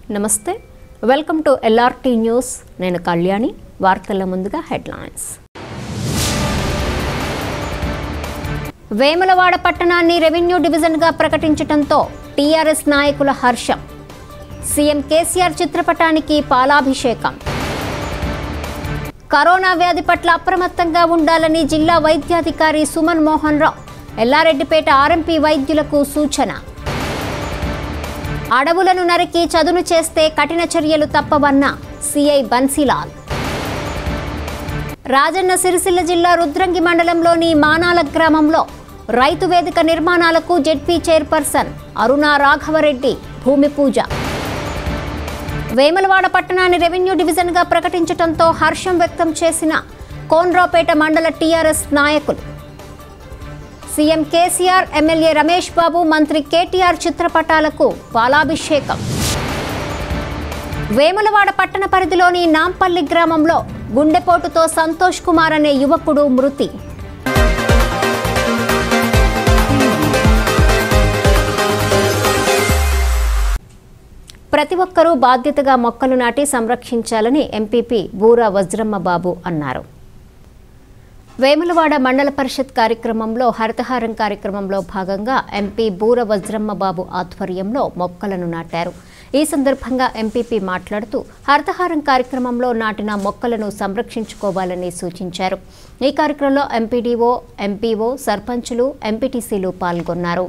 నమస్తే welcome to LRT news నేను కళ్యాణి వార్తల ముందుగా హెడ్లైన్స్ వేములవాడ పట్టణాన్ని రెవెన్యూ డివిజన్గా ప్రకటించడంతో టీఆర్ఎస్ నాయకుల హర్షం సీఎం కేసీఆర్ చిత్రపటానికి పాలాభిషేకం కరోనా వ్యాధి పట్ల అప్రమత్తంగా ఉండాలని జిల్లా వైద్యాధికారి సుమన్ మోహన్ రావు ఎల్లారెడ్డిపేట ఆర్ఎంపీ వైద్యులకు సూచన అడవులను నరికి చదును చేస్తే కఠిన చర్యలు తప్పవన్న సిఐ బన్సీలాల్ రాజన్న సిరిసిల్ల జిల్లా రుద్రంగి మండలంలోని మానాల గ్రామంలో రైతు వేదిక నిర్మాణాలకు జెడ్పీ చైర్పర్సన్ అరుణా రాఘవరెడ్డి భూమి పూజ వేములవాడ పట్టణాన్ని రెవెన్యూ డివిజన్గా ప్రకటించడంతో హర్షం వ్యక్తం చేసిన కోన్రాపేట మండల టీఆర్ఎస్ నాయకులు సీఎం కేసీఆర్ ఎమ్మెల్యే రమేష్ బాబు మంత్రి కేటీఆర్ చిత్రపటాలకు పాలాభిషేకం వేములవాడ పట్టణ పరిధిలోని నాంపల్లి గ్రామంలో గుండెపోటుతో సంతోష్ కుమార్ అనే యువకుడు మృతి ప్రతి ఒక్కరూ బాధ్యతగా మొక్కలు నాటి సంరక్షించాలని ఎంపీపీ బూరా వజ్రమ్మ బాబు అన్నారు వేములవాడ మండల పరిషత్ కార్యక్రమంలో హరితహారం కార్యక్రమంలో భాగంగా ఎంపీ బూర వజ్రమ్మ బాబు ఆధ్వర్యంలో మొక్కలను నాటారు ఈ సందర్భంగా ఎంపీపీ మాట్లాడుతూ హరితహారం కార్యక్రమంలో నాటిన మొక్కలను సంరక్షించుకోవాలని సూచించారు ఈ కార్యక్రమంలో ఎంపీడీఓ ఎంపీఓ సర్పంచులు ఎంపీటీసీలు పాల్గొన్నారు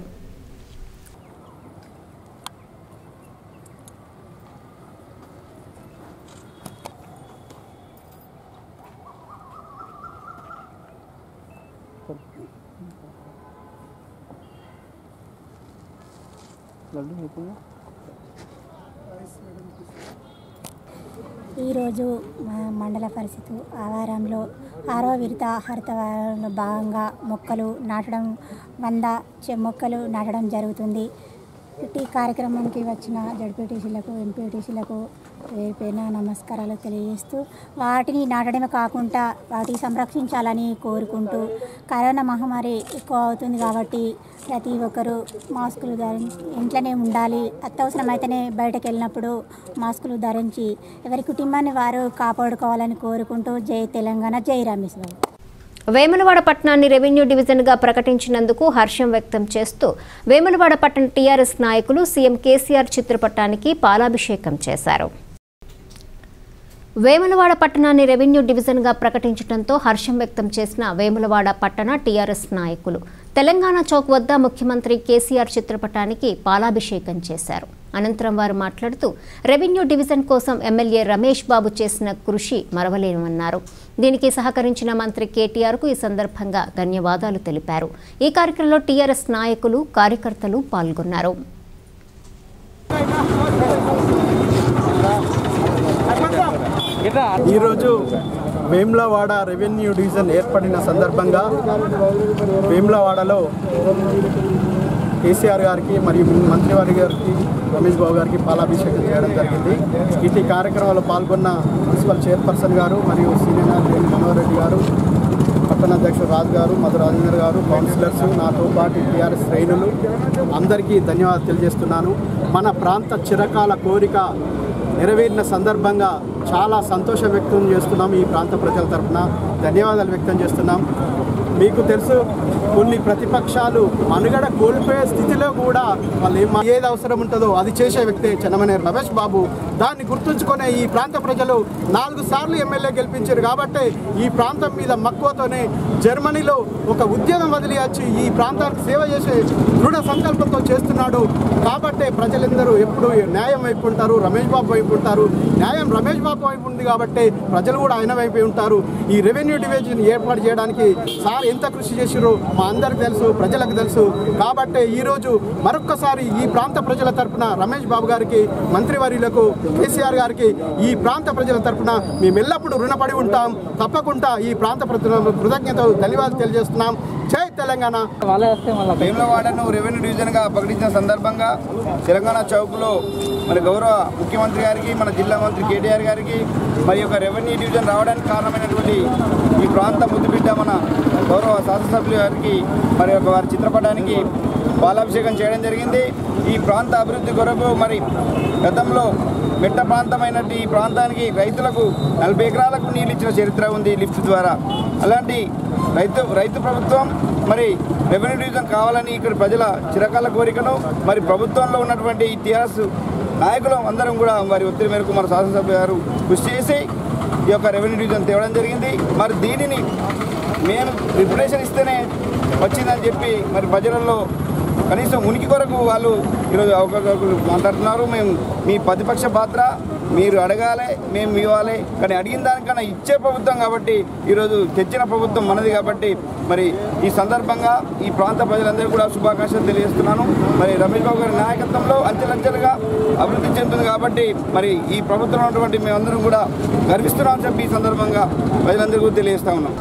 ఈరోజు మా మండల పరిషత్ ఆవారంలో ఆరో విడత హరితవారంలో భాగంగా మొక్కలు నాటడం వంద చె- మొక్కలు నాటడం జరుగుతుంది ఈ కార్యక్రమానికి వచ్చిన జడ్పీటీసీలకు ఎంపీటీసీలకు పేరు పేరున నమస్కారాలు తెలియజేస్తూ వాటిని నాటడమే కాకుండా వాటిని సంరక్షించాలని కోరుకుంటూ కరోనా మహమ్మారి ఎక్కువ అవుతుంది కాబట్టి ప్రతి ఒక్కరూ మాస్కులు ధరించి ఇంట్లోనే ఉండాలి అత్యవసరమైతేనే బయటకు వెళ్ళినప్పుడు మాస్కులు ధరించి ఎవరి కుటుంబాన్ని వారు కాపాడుకోవాలని కోరుకుంటూ జై తెలంగాణ జై రమేష్ బాబు వేములవాడ పట్టణాన్ని రెవెన్యూ డివిజన్గా ప్రకటించినందుకు హర్షం వ్యక్తం చేస్తూ వేములవాడ పట్టణ టీఆర్ఎస్ నాయకులు సీఎం కేసీఆర్ చిత్రపటానికి పాలాభిషేకం చేశారు వేములవాడ పట్టణాన్ని రెవెన్యూ డివిజన్గా ప్రకటించడంతో హర్షం వ్యక్తం చేసిన వేములవాడ పట్టణ టీఆర్ఎస్ నాయకులు తెలంగాణ చౌక్ వద్ద ముఖ్యమంత్రి కేసీఆర్ చిత్రపటానికి పాలాభిషేకం చేశారు అనంతరం వారు మాట్లాడుతూ రెవెన్యూ డివిజన్ కోసం ఎమ్మెల్యే రమేష్ బాబు చేసిన కృషి మరవలేమన్నారు దీనికి సహకరించిన మంత్రి కేటీఆర్కు ఈ సందర్భంగా ధన్యవాదాలు తెలిపారు ఈ కార్యక్రమంలో టీఆర్ఎస్ నాయకులు కార్యకర్తలు పాల్గొన్నారు ఈరోజు వేములవాడ రెవెన్యూ డివిజన్ ఏర్పడిన సందర్భంగా వేములవాడలో కేసీఆర్ గారికి మరియు మంత్రివారి గారికి రమేష్ బాబు గారికి పాలాభిషేకం చేయడం జరిగింది ఇటు కార్యక్రమంలో పాల్గొన్న మున్సిపల్ చైర్పర్సన్ గారు మరియు సీనియర్ నాయకులు మనోహర్ రెడ్డి గారు పట్టణ అధ్యక్షుడు రాజు గారు మధు రాజేందర్ గారు కౌన్సిలర్స్ నాతో పాటు టీఆర్ఎస్ శ్రేణులు అందరికీ ధన్యవాదాలు తెలియజేస్తున్నాను మన ప్రాంత చిరకాల కోరిక నెరవేరిన సందర్భంగా చాలా సంతోషం వ్యక్తం చేస్తున్నాం ఈ ప్రాంత ప్రజల తరఫున ధన్యవాదాలు వ్యక్తం చేస్తున్నాం మీకు తెలుసు కొన్ని ప్రతిపక్షాలు మనుగడ కోల్పోయే స్థితిలో కూడా వాళ్ళు ఏం ఏది అవసరం ఉంటుందో అది చేసే వ్యక్తే చెన్నమనే రమేష్ బాబు దాన్ని గుర్తుంచుకునే ఈ ప్రాంత ప్రజలు నాలుగు సార్లు ఎమ్మెల్యే గెలిపించారు కాబట్టి ఈ ప్రాంతం మీద మక్కువతోనే జర్మనీలో ఒక ఉద్యోగం వదిలి వచ్చి ఈ ప్రాంతానికి సేవ చేసే దృఢ సంకల్పంతో చేస్తున్నాడు కాబట్టే ప్రజలందరూ ఎప్పుడు న్యాయం వైపు ఉంటారు రమేష్ బాబు వైపు ఉంటారు న్యాయం రమేష్ బాబు వైపు ఉంది కాబట్టి ప్రజలు కూడా ఆయన వైపు ఉంటారు ఈ రెవెన్యూ డివిజన్ ఏర్పాటు చేయడానికి సార్ ఎంత కృషి చేసిరో మా అందరికి తెలుసు ప్రజలకు తెలుసు కాబట్టి ఈరోజు మరొక్కసారి ఈ ప్రాంత ప్రజల తరపున రమేష్ బాబు గారికి మంత్రివర్యులకు కేసీఆర్ గారికి ఈ ప్రాంత ప్రజల తరపున మేము ఎల్లప్పుడూ రుణపడి ఉంటాం తప్పకుండా ఈ ప్రాంత ప్రజలకు కృతజ్ఞతలు ధన్యవాదాలు తెలియజేస్తున్నాం జై తెలంగాణ వేములవాడను రెవెన్యూ డివిజన్గా ప్రకటించిన సందర్భంగా తెలంగాణ చౌక్లో మన గౌరవ ముఖ్యమంత్రి గారికి మన జిల్లా మంత్రి కేటీఆర్ గారికి మరి యొక్క రెవెన్యూ డివిజన్ రావడానికి కారణమైనటువంటి ఈ ప్రాంత ముద్దుబిడ్డ మన గౌరవ శాసనసభ్యులు గారికి మరి యొక్క వారి చిత్రపటానికి పాలాభిషేకం చేయడం జరిగింది ఈ ప్రాంత అభివృద్ధి కొరకు మరి గతంలో మెట్ట ప్రాంతమైనటువంటి ఈ ప్రాంతానికి రైతులకు నలభై ఎకరాలకు నీళ్ళు ఇచ్చిన చరిత్ర ఉంది లిఫ్ట్ ద్వారా అలాంటి రైతు రైతు ప్రభుత్వం మరి రెవెన్యూ డివిజన్ కావాలని ఇక్కడ ప్రజల చిరకాల కోరికను మరి ప్రభుత్వంలో ఉన్నటువంటి ఈ టీఆర్ఎస్ నాయకులు అందరం కూడా మరి ఒత్తిడి మేరకు మన శాసనసభ గారు కృషి చేసి ఈ యొక్క రెవెన్యూ డివిజన్ తేవడం జరిగింది మరి దీనిని మేము రిప్యుటేషన్ ఇస్తేనే వచ్చిందని చెప్పి మరి ప్రజలలో కనీసం ఉనికి కొరకు వాళ్ళు ఈరోజు అవకాశాలు మాట్లాడుతున్నారు మేము మీ ప్రతిపక్ష పాత్ర మీరు అడగాలి మేము ఇవ్వాలి కానీ అడిగిన దానికన్నా ఇచ్చే ప్రభుత్వం కాబట్టి ఈరోజు తెచ్చిన ప్రభుత్వం మనది కాబట్టి మరి ఈ సందర్భంగా ఈ ప్రాంత ప్రజలందరూ కూడా శుభాకాంక్షలు తెలియజేస్తున్నాను మరి రమేష్ బాబు గారి నాయకత్వంలో అంచెలంచెలుగా అభివృద్ధి చెందుతుంది కాబట్టి మరి ఈ ప్రభుత్వంలో ఉన్నటువంటి మేమందరం కూడా గర్విస్తున్నామని చెప్పి ఈ సందర్భంగా ప్రజలందరికీ తెలియజేస్తా ఉన్నాం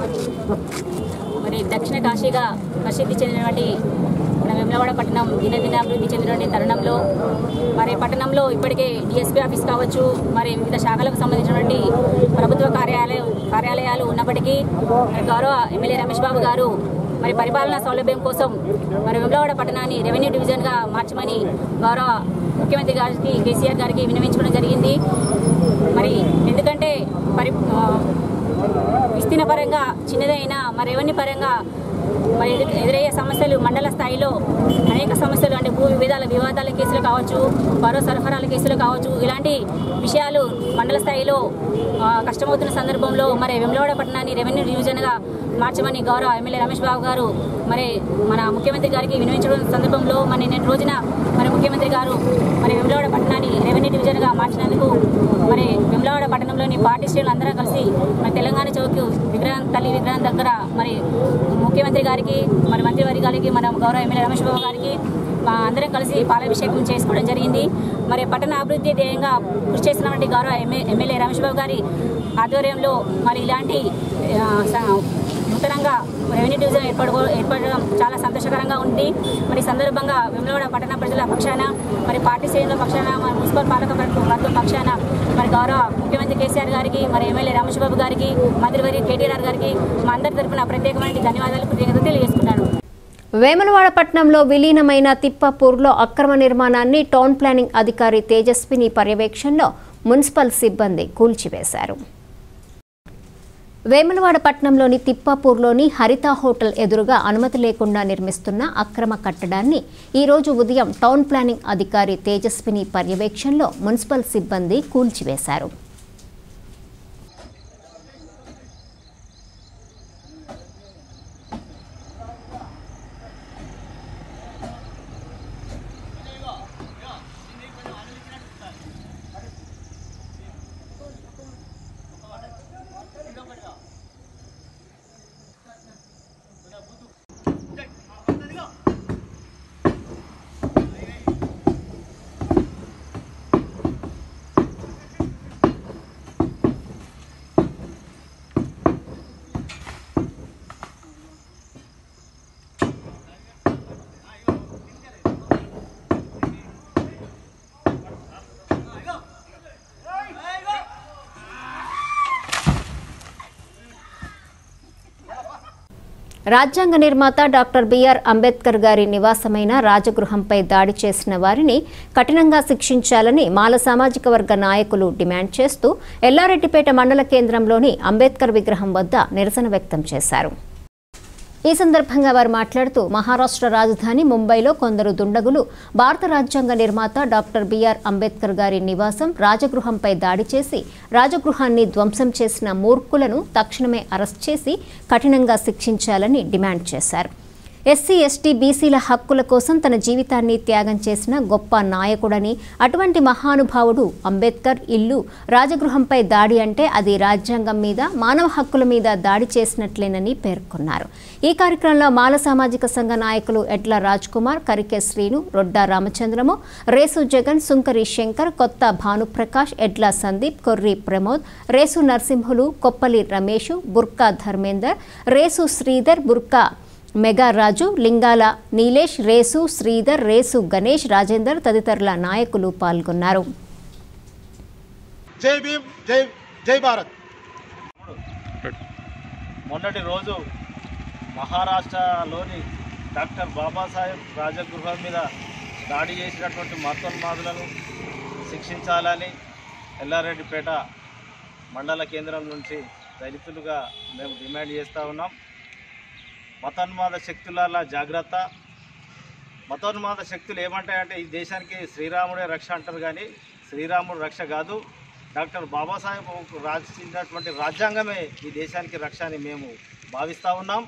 మరి దక్షిణ కాశీగా ప్రసిద్ధి చెందినటువంటి మన వెమ్లవాడ పట్టణం దినదిన అభివృద్ధి చెందినటువంటి తరుణంలో మరి పట్టణంలో ఇప్పటికే డిఎస్పీ ఆఫీస్ కావచ్చు మరి వివిధ శాఖలకు సంబంధించినటువంటి ప్రభుత్వ కార్యాలయం కార్యాలయాలు ఉన్నప్పటికీ మరి గౌరవ ఎమ్మెల్యే రమేష్ బాబు గారు మరి పరిపాలనా సౌలభ్యం కోసం మరి వెమ్లవాడ పట్టణాన్ని రెవెన్యూ డివిజన్గా మార్చమని గౌరవ ముఖ్యమంత్రి గారికి కేసీఆర్ గారికి విన్నవించుకోవడం జరిగింది మరి ఎందుకంటే పరి ఆ, విస్తీర్ణ పరంగా చిన్నదైనా మరి రెవెన్యూ పరంగా మరి ఎదు- ఎదురయ్యే సమస్యలు మండల స్థాయిలో అనేక సమస్యలు అంటే భూ వివాదాల వివాదాల కేసులు కావచ్చు పౌర సరఫరాల కేసులు కావచ్చు ఇలాంటి విషయాలు మండల స్థాయిలో ఆ, కష్టమవుతున్న సందర్భంలో మరి వెమ్లవాడ పట్టణాన్ని రెవెన్యూ డివిజన్గా మార్చమని గౌరవ ఎమ్మెల్యే రమేష్ బాబు గారు మరి మన ముఖ్యమంత్రి గారికి వినియోగించడం సందర్భంలో మరి నిన్న రోజున మరి ముఖ్యమంత్రి గారు మరి వెమ్లవాడ పట్టణాన్ని రెవెన్యూ డివిజన్గా మార్చినందుకు మరి వెమ్లవాడ పట్టణంలోని పార్టీ శ్రేణులు అందరూ కలిసి మరి తెలంగాణ చౌక్ విగ్రహం తల్లి విగ్రహం దగ్గర మరి ముఖ్యమంత్రి గారికి మరి మంత్రివారి గారికి మన గౌరవ ఎమ్మెల్యే రమేష్ బాబు గారికి మా అందరం కలిసి పాలాభిషేకం చేసుకోవడం జరిగింది మరి పట్టణ అభివృద్ధి ధ్యేయంగా కృషి చేసినటువంటి గౌరవ ఎమ్మె- ఎమ్మెల్యే రమేష్ బాబు గారి ఆధ్వర్యంలో మరి ఇలాంటి ఆ, స- నూతనంగా రెవెన్యూ డివిజన్ ఏర్పడ ఏర్పడడం చాలా సంతోషకరంగా ఉంది మరి ఈ సందర్భంగా వెమ్లవాడ పట్టణ ప్రజల పక్షాన మరి పార్టీ శ్రేణుల పక్షాన మరి మున్సిపల్ పాలక వర్గ- వర్గం పక్షాన మరి గౌరవ ముఖ్యమంత్రి కేసీఆర్ గారికి మరి ఎమ్మెల్యే రమేష్ బాబు గారికి మంత్రివర్య కేటీఆర్ గారికి మా అందరి తరపున ప్రత్యేకమైన ధన్యవాదాలు కృతజ్ఞతలు తెలియజేస్తున్నాను వేములవాడ పట్టణంలో విలీనమైన తిప్పాపూర్లో అక్రమ నిర్మాణాన్ని టౌన్ ప్లానింగ్ అధికారి తేజస్విని పర్యవేక్షణలో మున్సిపల్ సిబ్బంది కూల్చివేశారు వేములవాడ పట్టణంలోని తిప్పాపూర్లోని హరిత హోటల్ ఎదురుగా అనుమతి లేకుండా నిర్మిస్తున్న అక్రమ కట్టడాన్ని ఈరోజు ఉదయం టౌన్ ప్లానింగ్ అధికారి తేజస్విని పర్యవేక్షణలో మున్సిపల్ సిబ్బంది కూల్చివేశారు రాజ్యాంగ నిర్మాత డాక్టర్ బిఆర్ అంబేద్కర్ గారి నివాసమైన రాజగృహంపై దాడి చేసిన వారిని కఠినంగా శిక్షించాలని మాల సామాజిక వర్గ నాయకులు డిమాండ్ చేస్తూ ఎల్లారెడ్డిపేట మండల కేంద్రంలోని అంబేద్కర్ విగ్రహం వద్ద నిరసన వ్యక్తం చేశారు ఈ సందర్భంగా వారు మాట్లాడుతూ మహారాష్ట్ర రాజధాని ముంబైలో కొందరు దుండగులు భారత రాజ్యాంగ నిర్మాత డాక్టర్ బిఆర్ అంబేద్కర్ గారి నివాసం రాజగృహంపై దాడి చేసి రాజగృహాన్ని ధ్వంసం చేసిన మూర్ఖులను తక్షణమే అరెస్ట్ చేసి కఠినంగా శిక్షించాలని డిమాండ్ చేశారు ఎస్సీ ఎస్టీ బీసీల హక్కుల కోసం తన జీవితాన్ని త్యాగం చేసిన గొప్ప నాయకుడని అటువంటి మహానుభావుడు అంబేద్కర్ ఇల్లు రాజగృహంపై దాడి అంటే అది రాజ్యాంగం మీద మానవ హక్కుల మీద దాడి చేసినట్లేనని పేర్కొన్నారు ఈ కార్యక్రమంలో మాల సామాజిక సంఘ నాయకులు ఎడ్ల రాజ్ కుమార్ కరికే శ్రీను రొడ్డా రామచంద్రము రేసు జగన్ సుంకరి శంకర్ కొత్త భానుప్రకాష్ ఎడ్ల సందీప్ కొర్రి ప్రమోద్ రేసు నరసింహులు కొప్పలి రమేషు బుర్కా ధర్మేందర్ రేసు శ్రీధర్ బుర్కా మెగా రాజు లింగాల నీలేష్ రేసు శ్రీధర్ రేసు గణేష్ రాజేందర్ తదితరుల నాయకులు పాల్గొన్నారు జై భీమ్ జై జై భారత్ మొన్నటి రోజు మహారాష్ట్రలోని డాక్టర్ బాబాసాహెబ్ రాజగృహం మీద దాడి చేసినటువంటి మతోన్మాదులను శిక్షించాలని ఎల్లారెడ్డిపేట మండల కేంద్రం నుంచి దళితులుగా మేము డిమాండ్ చేస్తూ ఉన్నాం మతోన్మాద శక్తుల జాగ్రత్త మతోన్మాద శక్తులు ఏమంటాయంటే ఈ దేశానికి శ్రీరాముడే రక్ష అంటారు కానీ శ్రీరాముడు రక్ష కాదు డాక్టర్ బాబాసాహెబ్ రాసినటువంటి రాజ్యాంగమే ఈ దేశానికి రక్ష అని మేము భావిస్తూ ఉన్నాం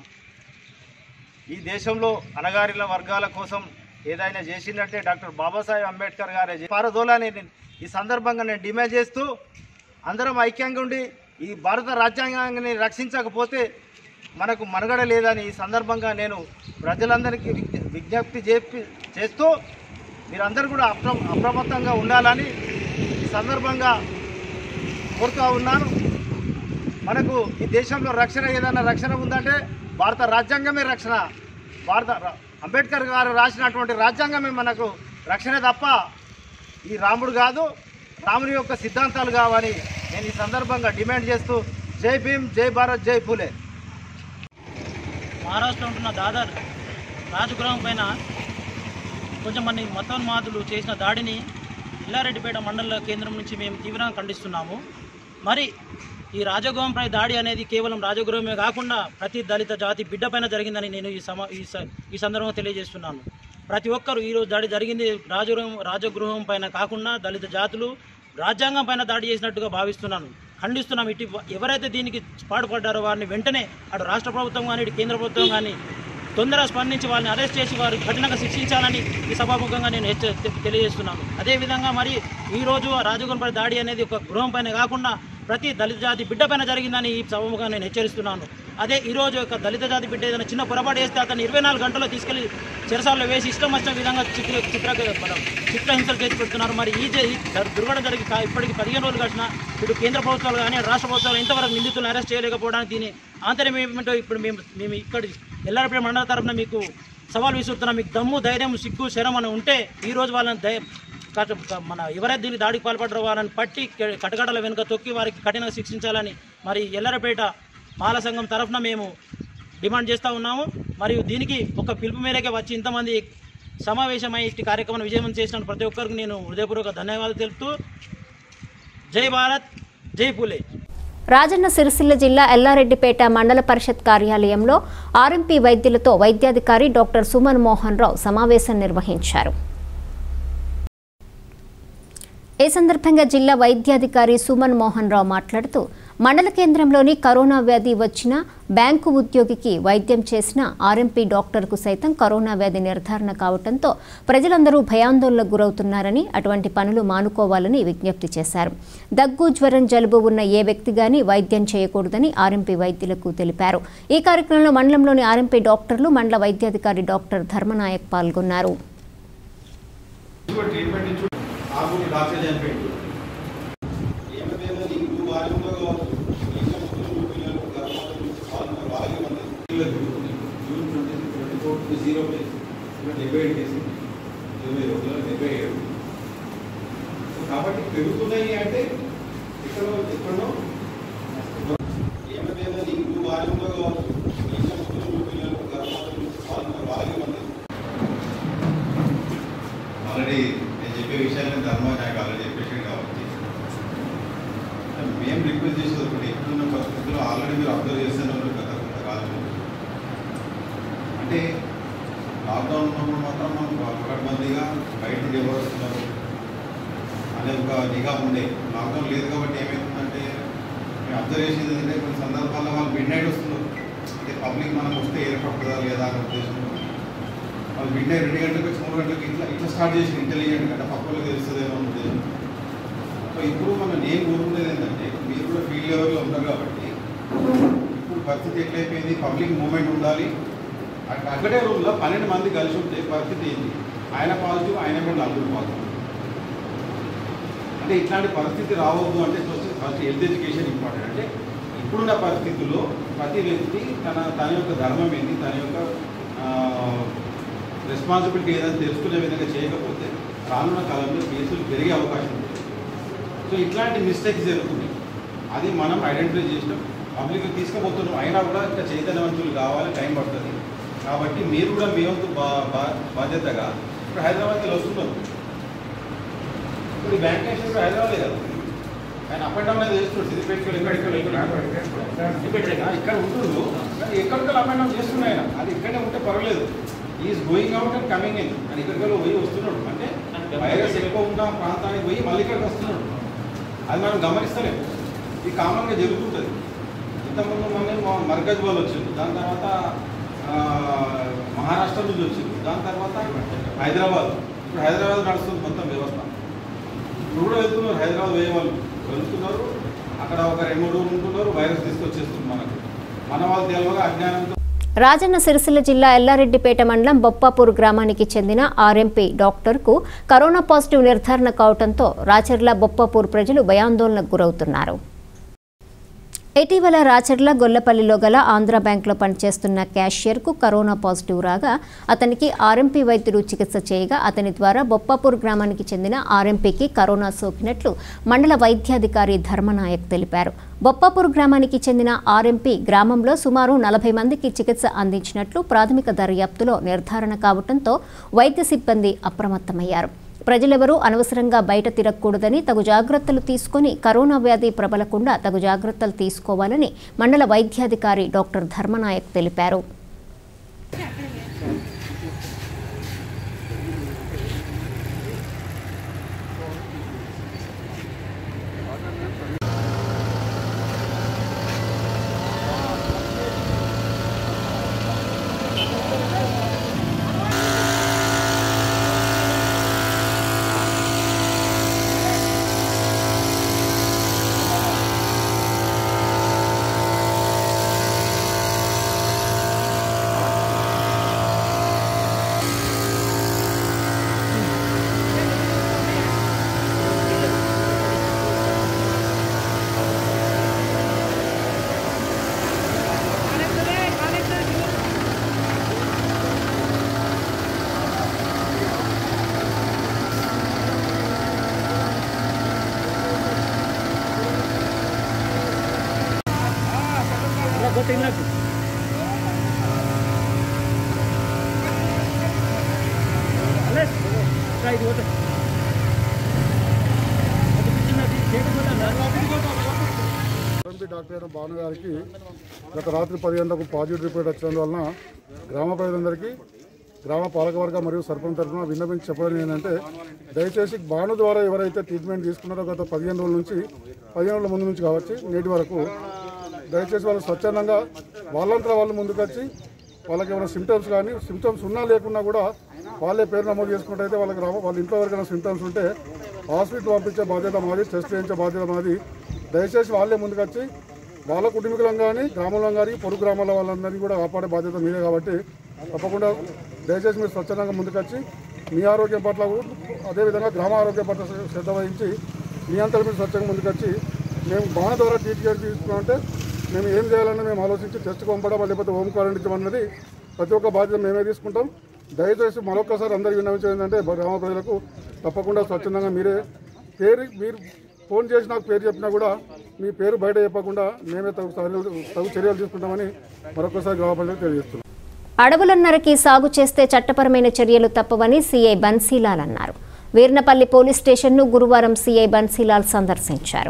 ఈ దేశంలో అణగారిన వర్గాల కోసం ఏదైనా చేసిందంటే డాక్టర్ బాబాసాహెబ్ అంబేద్కర్ గారే పారదోలని ఈ సందర్భంగా నేను డిమాండ్ చేస్తూ అందరం ఐక్యంగా ఉండి ఈ భారత రాజ్యాంగాన్ని రక్షించకపోతే మనకు మనుగడ లేదని ఈ సందర్భంగా నేను ప్రజలందరికీ విజ్ఞ- విజ్ఞప్తి చెప్పి చేస్తూ మీరందరూ కూడా అప్ర అప్రమత్తంగా ఉండాలని ఈ సందర్భంగా కోరుతూ ఉన్నాను మనకు ఈ దేశంలో రక్షణ ఏదైనా రక్షణ ఉందంటే భారత రాజ్యాంగమే రక్షణ భారత రా- అంబేద్కర్ గారు రాసినటువంటి రాజ్యాంగమే మనకు రక్షణ తప్ప ఈ రాముడు కాదు రాముని యొక్క సిద్ధాంతాలు కావని నేను ఈ సందర్భంగా డిమాండ్ చేస్తూ జై భీమ్ జై భారత్ జై పూలే మహారాష్ట్రలో ఉంటున్న దాదర్ రాజగృహం పైన కొంచెం మంది మతోన్మాదులు చేసిన దాడిని ఇల్లారెడ్డిపేట మండల కేంద్రం నుంచి మేము తీవ్రంగా ఖండిస్తున్నాము మరి ఈ రాజగృహంపై దాడి అనేది కేవలం రాజగృహమే కాకుండా ప్రతి దళిత జాతి బిడ్డపైన జరిగిందని నేను ఈ సమ ఈ స- ఈ సందర్భంగా తెలియజేస్తున్నాను ప్రతి ఒక్కరు ఈరోజు దాడి జరిగింది రాజగృహం రాజగృహం పైన కాకుండా దళిత జాతులు రాజ్యాంగం పైన దాడి చేసినట్టుగా భావిస్తున్నాను ఖండిస్తున్నాం ఇటు ఎవరైతే దీనికి పాటుపడ్డారో వారిని వెంటనే అటు రాష్ట్ర ప్రభుత్వం కానీ ఇటు కేంద్ర ప్రభుత్వం కానీ తొందరగా స్పందించి వాళ్ళని అరెస్ట్ చేసి వారు కఠినంగా శిక్షించాలని ఈ సభాముఖంగా నేను హెచ్చ తె- తెలియజేస్తున్నాను అదేవిధంగా మరి ఈరోజు రాజగోన్పై దాడి అనేది ఒక గృహం పైన కాకుండా ప్రతి దళిత జాతి బిడ్డ పైన జరిగిందని ఈ సభముఖంగా నేను హెచ్చరిస్తున్నాను అదే ఈరోజు ఒక దళిత జాతి బిడ్డ ఏదైనా చిన్న పొరపాటు చేస్తే అతను ఇరవై నాలుగు గంటల్లో తీసుకెళ్లి చెరసాల్లో వేసి ఇష్టం వచ్చిన విధంగా చిత్ర చిత్ర మనం చిత్రహింసలు చేసి పెడుతున్నారు మరి ఈ జ- ఈ దుర్ఘటన జరిగి కా- ఇప్పటికి పదిహేను రోజులు గడిచిన ఇటు కేంద్ర ప్రభుత్వాలు కానీ రాష్ట్ర ప్రభుత్వాలు ఇంతవరకు నిందితులను అరెస్ట్ చేయలేకపోవడానికి దీని ఆంతర్యం ఏమిటో ఇప్పుడు మేము మేము ఇక్కడి ఎల్లారెడ్డి మండల తరఫున మీకు సవాల్ విసురుతున్నాం మీకు దమ్ము ధైర్యం సిగ్గు శరం అని ఉంటే ఈ రోజు వాళ్ళని దయ కట- క- మన ఎవరైతే దీనికి దాడికి పాల్పడ్డారో వాళ్ళని పట్టి కె- కటకటాల వెనుక తొక్కి వారికి కఠినంగా శిక్షించాలని మరి ఎల్లరపేట మాల సంఘం తరఫున మేము డిమాండ్ చేస్తూ ఉన్నాము మరియు దీనికి ఒక పిలుపు మేరకే వచ్చి ఇంతమంది సమావేశమై ఇట్టి కార్యక్రమాన్ని విజయవంతం చేసిన ప్రతి ఒక్కరికి నేను హృదయపూర్వక ధన్యవాదాలు తెలుపుతూ జై భారత్ జై పూలే రాజన్న సిరిసిల్ల జిల్లా ఎల్లారెడ్డిపేట మండల పరిషత్ కార్యాలయంలో ఆర్ఎంపీ వైద్యులతో వైద్యాధికారి డాక్టర్ సుమన్ మోహన్ రావు సమావేశం నిర్వహించారు ఈ సందర్భంగా జిల్లా వైద్యాధికారి సుమన్ మోహన్ రావు మాట్లాడుతూ మండల కేంద్రంలోని కరోనా వ్యాధి వచ్చిన బ్యాంకు ఉద్యోగికి వైద్యం చేసిన ఆర్ఎంపీ డాక్టర్కు సైతం కరోనా వ్యాధి నిర్ధారణ కావడంతో ప్రజలందరూ భయాందోళనకు గురవుతున్నారని అటువంటి పనులు మానుకోవాలని విజ్ఞప్తి చేశారు దగ్గు జ్వరం జలుబు ఉన్న ఏ వ్యక్తి గాని వైద్యం చేయకూడదని ఆర్ఎంపీ వైద్యులకు తెలిపారు ఈ కార్యక్రమంలో మండలంలోని ఆర్ఎంపీ డాక్టర్లు మండల వైద్యాధికారి డాక్టర్ ధర్మనాయక్ పాల్గొన్నారు ట్రీట్మెంట్ ఇచ్చు ఆకు డాక్టర్ చనిపోయింది ఏమైనా ఇంకో వారంలో ఇంకా ముగ్గురు పిల్లలు గర్భవతులు వాళ్ళు వాళ్ళకి మంది పిల్లలు జరుగుతున్నాయి June twenty twenty four to zero days ఇంకా డెబ్బై ఏడు కేసులు ఇరవై రోజుల్లో డెబ్బై ఏడు కాబట్టి పెరుగుతున్నాయి అంటే ఎక్కడో ఎక్కడో ఏమైనా ఇంకో వారంలో ఇంకా ముగ్గురు పిల్లలు గర్భవతులు వాళ్ళు వాళ్ళకి మంది ఆల్రెడీ నేను చెప్పే విషయాలను ధర్మ నాకు ఆల్రెడీ చెప్పేసాడు కాబట్టి మేము రిక్వెస్ట్ చేసేది ఒకటి ఇప్పుడున్న పరిస్థితుల్లో ఆల్రెడీ మీరు అబ్జర్వ్ చేస్తున్నారు గత కొంతకాలం అంటే లాక్డౌన్ ఉన్నప్పుడు మాత్రం మనం పకడ్బందీగా బయట నుండి ఎవరు వస్తున్నారు అనే ఒక నిఘా ఉండే లాక్డౌన్ లేదు కాబట్టి ఏమవుతుందంటే మేము అబ్జర్వ్ చేసేది ఏంటంటే కొన్ని సందర్భాల్లో వాళ్ళు మిడ్ నైట్ వస్తున్నారు అంటే పబ్లిక్ మనం వస్తే ఏర్పడుతుందా లేదా అనే ఉద్దేశంతో వాళ్ళు మిడ్ నైట్ రెండు గంటలకు వచ్చి మూడు గంటలకు ఇట్లా ఇట్లా స్టార్ట్ చేసి ఇంటెలిజెంట్ అంటే పక్కలకు తెలుస్తుందేమో అనే ఉద్దేశం సో ఇప్పుడు మనం నేను కోరుకునేది ఏంటంటే మీరు కూడా ఫీల్డ్ లెవెల్లో ఉన్నారు కాబట్టి ఇప్పుడు పరిస్థితి ఎట్లయిపోయింది పబ్లిక్ మూమెంట్ ఉండాలి అక్కడ అక్కడే రూమ్లో పన్నెండు మంది కలిసి ఉంటే పరిస్థితి ఏంటి ఆయన పాజిటివ్ ఆయన కూడా నలుగురు పాజిటివ్ అంటే ఇట్లాంటి పరిస్థితి రావద్దు అంటే first first health education important అంటే ఇప్పుడున్న పరిస్థితుల్లో ప్రతి వ్యక్తి తన తన యొక్క ధర్మం ఏంటి తన యొక్క రెస్పాన్సిబిలిటీ ఏదైనా తెలుసుకునే విధంగా చేయకపోతే రానున్న కాలంలో కేసులు పెరిగే అవకాశం ఉంది సో ఇట్లాంటి మిస్టేక్స్ జరుగుతున్నాయి అది మనం ఐడెంటిఫై చేసినాం పబ్లిక్ తీసుకుపోతున్నాం అయినా కూడా ఇంకా చైతన్యవంతులు కావాలి టైం పడుతుంది కాబట్టి మీరు కూడా మీ వంతు బా బా- బాధ్యతగా ఇప్పుడు హైదరాబాద్కి వస్తున్నారు ఇప్పుడు ఈ బ్యాంక్ నేషన్ కూడా హైదరాబాదే కదా ఆయన అప్ అండ్ డౌన్ అనేది చేస్తున్నాడు సిద్దిపేటకి ఇక్కడ ఇక్కడ ఉంటుండు కానీ ఎక్కడికల్లా అప్ అండ్ డౌన్ చేస్తున్నాడు ఆయన అది ఇక్కడే ఉంటే పర్వాలేదు is going out and coming in అని ఇక్కడికల్లా పోయి వస్తున్నాడు అంటే వైరస్ ఎక్కువ ఉన్న ప్రాంతానికి పోయి మళ్ళీ ఇక్కడికి వస్తున్నాడు అది మనం గమనిస్తలేము ఇది కామన్గా జరుగుతుంటుంది ఇంతకుముందు మొన్న మర్కజ్ వాళ్ళు వచ్చింది దాని తర్వాత ఆ, మహారాష్ట్ర నుంచి వచ్చింది దాని తర్వాత హైదరాబాద్ ఇప్పుడు హైదరాబాద్ నడుస్తుంది మొత్తం వ్యవస్థ ఇప్పుడు కూడా వెళ్తున్నారు హైదరాబాద్ వేయ వాళ్ళు వెళ్తున్నారు అక్కడ ఒక రెండు మూడు రోజులు ఉంటున్నారు వైరస్ తీసుకొచ్చేస్తుంది మనకు మన వాళ్ళు తెలియగా అజ్ఞానంతో రాజన్న సిరిసిల్ల జిల్లా ఎల్లారెడ్డిపేట మండలం బొప్పాపూర్ గ్రామానికి చెందిన ఆర్ఎంపీ డాక్టర్కు కరోనా పాజిటివ్ నిర్ధారణ కావడంతో రాచర్ల బొప్పాపూర్ ప్రజలు భయాందోళనకు గురవుతున్నారు ఇటీవల రాచర్ల గొల్లపల్లిలో గల ఆంధ్ర బ్యాంకులో పనిచేస్తున్న క్యాషియర్కు కరోనా పాజిటివ్ రాగా అతనికి ఆర్ఎంపీ వైద్యుడు చికిత్స చేయగా అతని ద్వారా బొప్పాపూర్ గ్రామానికి చెందిన ఆర్ఎంపీకి కరోనా సోకినట్లు మండల వైద్యాధికారి ధర్మనాయక్ తెలిపారు బొప్పాపూర్ గ్రామానికి చెందిన ఆర్ఎంపీ గ్రామంలో సుమారు నలభై మందికి చికిత్స అందించినట్లు ప్రాథమిక దర్యాప్తులో నిర్ధారణ కావడంతో వైద్య సిబ్బంది అప్రమత్తమయ్యారు ప్రజలెవరూ అనవసరంగా బయట తిరగకూడదని తగు జాగ్రత్తలు తీసుకొని కరోనా వ్యాధి ప్రబలకుండా తగు జాగ్రత్తలు తీసుకోవాలని మండల వైద్యాధికారి డాక్టర్ ధర్మనాయక్ తెలిపారు ఎంపీ డాక్టర్ అయిన భాను గారికి గత రాత్రి పది గంటలకు పాజిటివ్ రిపోర్ట్ వచ్చినందువలన గ్రామ ప్రజలందరికీ గ్రామ పాలకవర్గ మరియు సర్పంచ్ తరఫున విన్నపించి చెప్పడం ఏంటంటే దయచేసి భాను ద్వారా ఎవరైతే ట్రీట్మెంట్ తీసుకున్నారో గత పదిహేను రోజుల నుంచి పదిహేను రోజుల ముందు నుంచి కావచ్చు నేటి వరకు దయచేసి వాళ్ళు స్వచ్ఛందంగా వాళ్ళంతా వాళ్ళు ముందుకొచ్చి వాళ్ళకి ఏమైనా సిమ్టమ్స్ కానీ సిమ్టమ్స్ ఉన్నా లేకున్నా కూడా వాళ్ళే పేరు నమోదు చేసుకున్నట్టయితే వాళ్ళకి రావ వాళ్ళ ఇంట్లో ఎవరికైనా సిమ్టమ్స్ ఉంటే హాస్పిటల్ పంపించే బాధ్యత మాది టెస్ట్ చేయించే బాధ్యత మాది దయచేసి వాళ్ళే ముందుకొచ్చి వాళ్ళ కుటుంబీకులం కానీ గ్రామంలో కానీ పొరుగు గ్రామాల వాళ్ళందరినీ కూడా కాపాడే బాధ్యత మీదే కాబట్టి తప్పకుండా దయచేసి మీరు స్వచ్ఛందంగా ముందుకొచ్చి మీ ఆరోగ్యం పట్ల అదేవిధంగా గ్రామ ఆరోగ్యం పట్ల శ్రద్ధ వహించి మీ అంతా మీరు స్వచ్ఛంగా ముందుకొచ్చి మేము బాణ ద్వారా ట్రీట్మెంట్ తీసుకున్నామంటే మేము ఏం చేయాలని మేము ఆలోచించి టెస్ట్ పంపడం లేకపోతే హోమ్ క్వారంటైన్ అన్నది ప్రతి ఒక్క బాధ్యత మేమే తీసుకుంటాం దయచేసి మరొకసారి అందరికీ విన్నవించేది ఏంటంటే గ్రామ ప్రజలకు తప్పకుండా స్వచ్ఛందంగా మీరే పేరు మీరు ఫోన్ చేసి నాకు పేరు చెప్పినా కూడా మీ పేరు బయట చెప్పకుండా మేమే తగు చర్యలు తగు చర్యలు తీసుకుంటామని మరొకసారి గ్రామ ప్రజలకు తెలియజేస్తున్నాం అడవులన్నరకి సాగు చేస్తే చట్టపరమైన చర్యలు తప్పవని సీఐ బన్సీలాల్ అన్నారు వీర్నపల్లి పోలీస్ స్టేషన్ను గురువారం సీఐ బన్సీలాల్ సందర్శించారు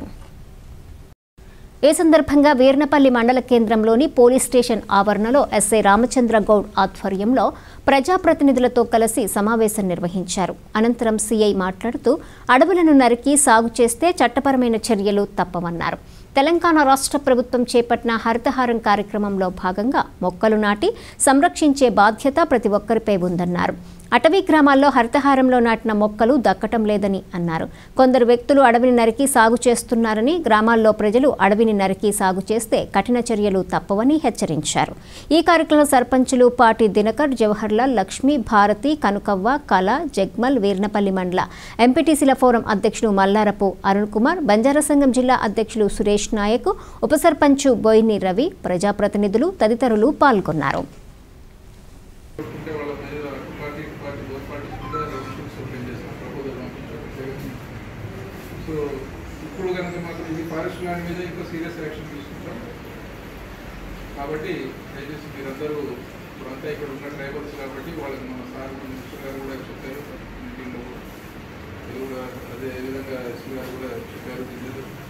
ఈ సందర్భంగా వీర్నపల్లి మండల కేంద్రంలోని పోలీస్ స్టేషన్ ఆవరణలో ఎస్ఐ రామచంద్ర గౌడ్ ఆధ్వర్యంలో ప్రజాప్రతినిధులతో కలిసి సమావేశం నిర్వహించారు అనంతరం సీఐ మాట్లాడుతూ అడవులను నరికి సాగు చేస్తే చట్టపరమైన చర్యలు తప్పవన్నారు తెలంగాణ రాష్ట్ర ప్రభుత్వం చేపట్టిన హరితహారం కార్యక్రమంలో భాగంగా మొక్కలు నాటి సంరక్షించే బాధ్యత ప్రతి ఒక్కరిపై ఉందన్నారు అటవీ గ్రామాల్లో హరితహారంలో నాటిన మొక్కలు దక్కటం లేదని అన్నారు కొందరు వ్యక్తులు అడవిని నరికి సాగు చేస్తున్నారని గ్రామాల్లో ప్రజలు అడవిని నరికి సాగు చేస్తే కఠిన చర్యలు తప్పవని హెచ్చరించారు ఈ కార్యక్రమంలో సర్పంచులు పాటి దినకర్ జవహర్లాల్ లక్ష్మి భారతి కనుకవ్వ కళ జగ్మల్ వీర్నపల్లి మండల ఎంపీటీసీల ఫోరం అధ్యక్షులు మల్లారపు అరుణ్ కుమార్ బంజారా సంఘం జిల్లా అధ్యక్షులు సురేష్ నాయక్ ఉప సర్పంచు బోయిని రవి ప్రజాప్రతినిధులు తదితరులు పాల్గొన్నారు ఉంటే వాళ్ళ మీద అటు పార్టీ ఇటు పార్టీ బోత్ పార్టీస్ మీద రెజల్యూషన్స్ ఓపెన్ చేస్తాం ప్రపోజల్ పంపించారు సో ఇప్పుడు కనుక మాకు ఇది ఫారెస్ట్ ల్యాండ్ మీద ఇంకా సీరియస్ యాక్షన్ తీసుకుంటాం కాబట్టి దయచేసి మీరందరూ ఇప్పుడంతా ఇక్కడ ఉన్న ట్రైబల్స్ కాబట్టి వాళ్ళకి మన సార్ మినిస్టర్ గారు కూడా చెప్పారు మీటింగ్లో కూడా ఇది కూడా అదే విధంగా ఎస్పీ గారు కూడా చెప్పారు దీని మీద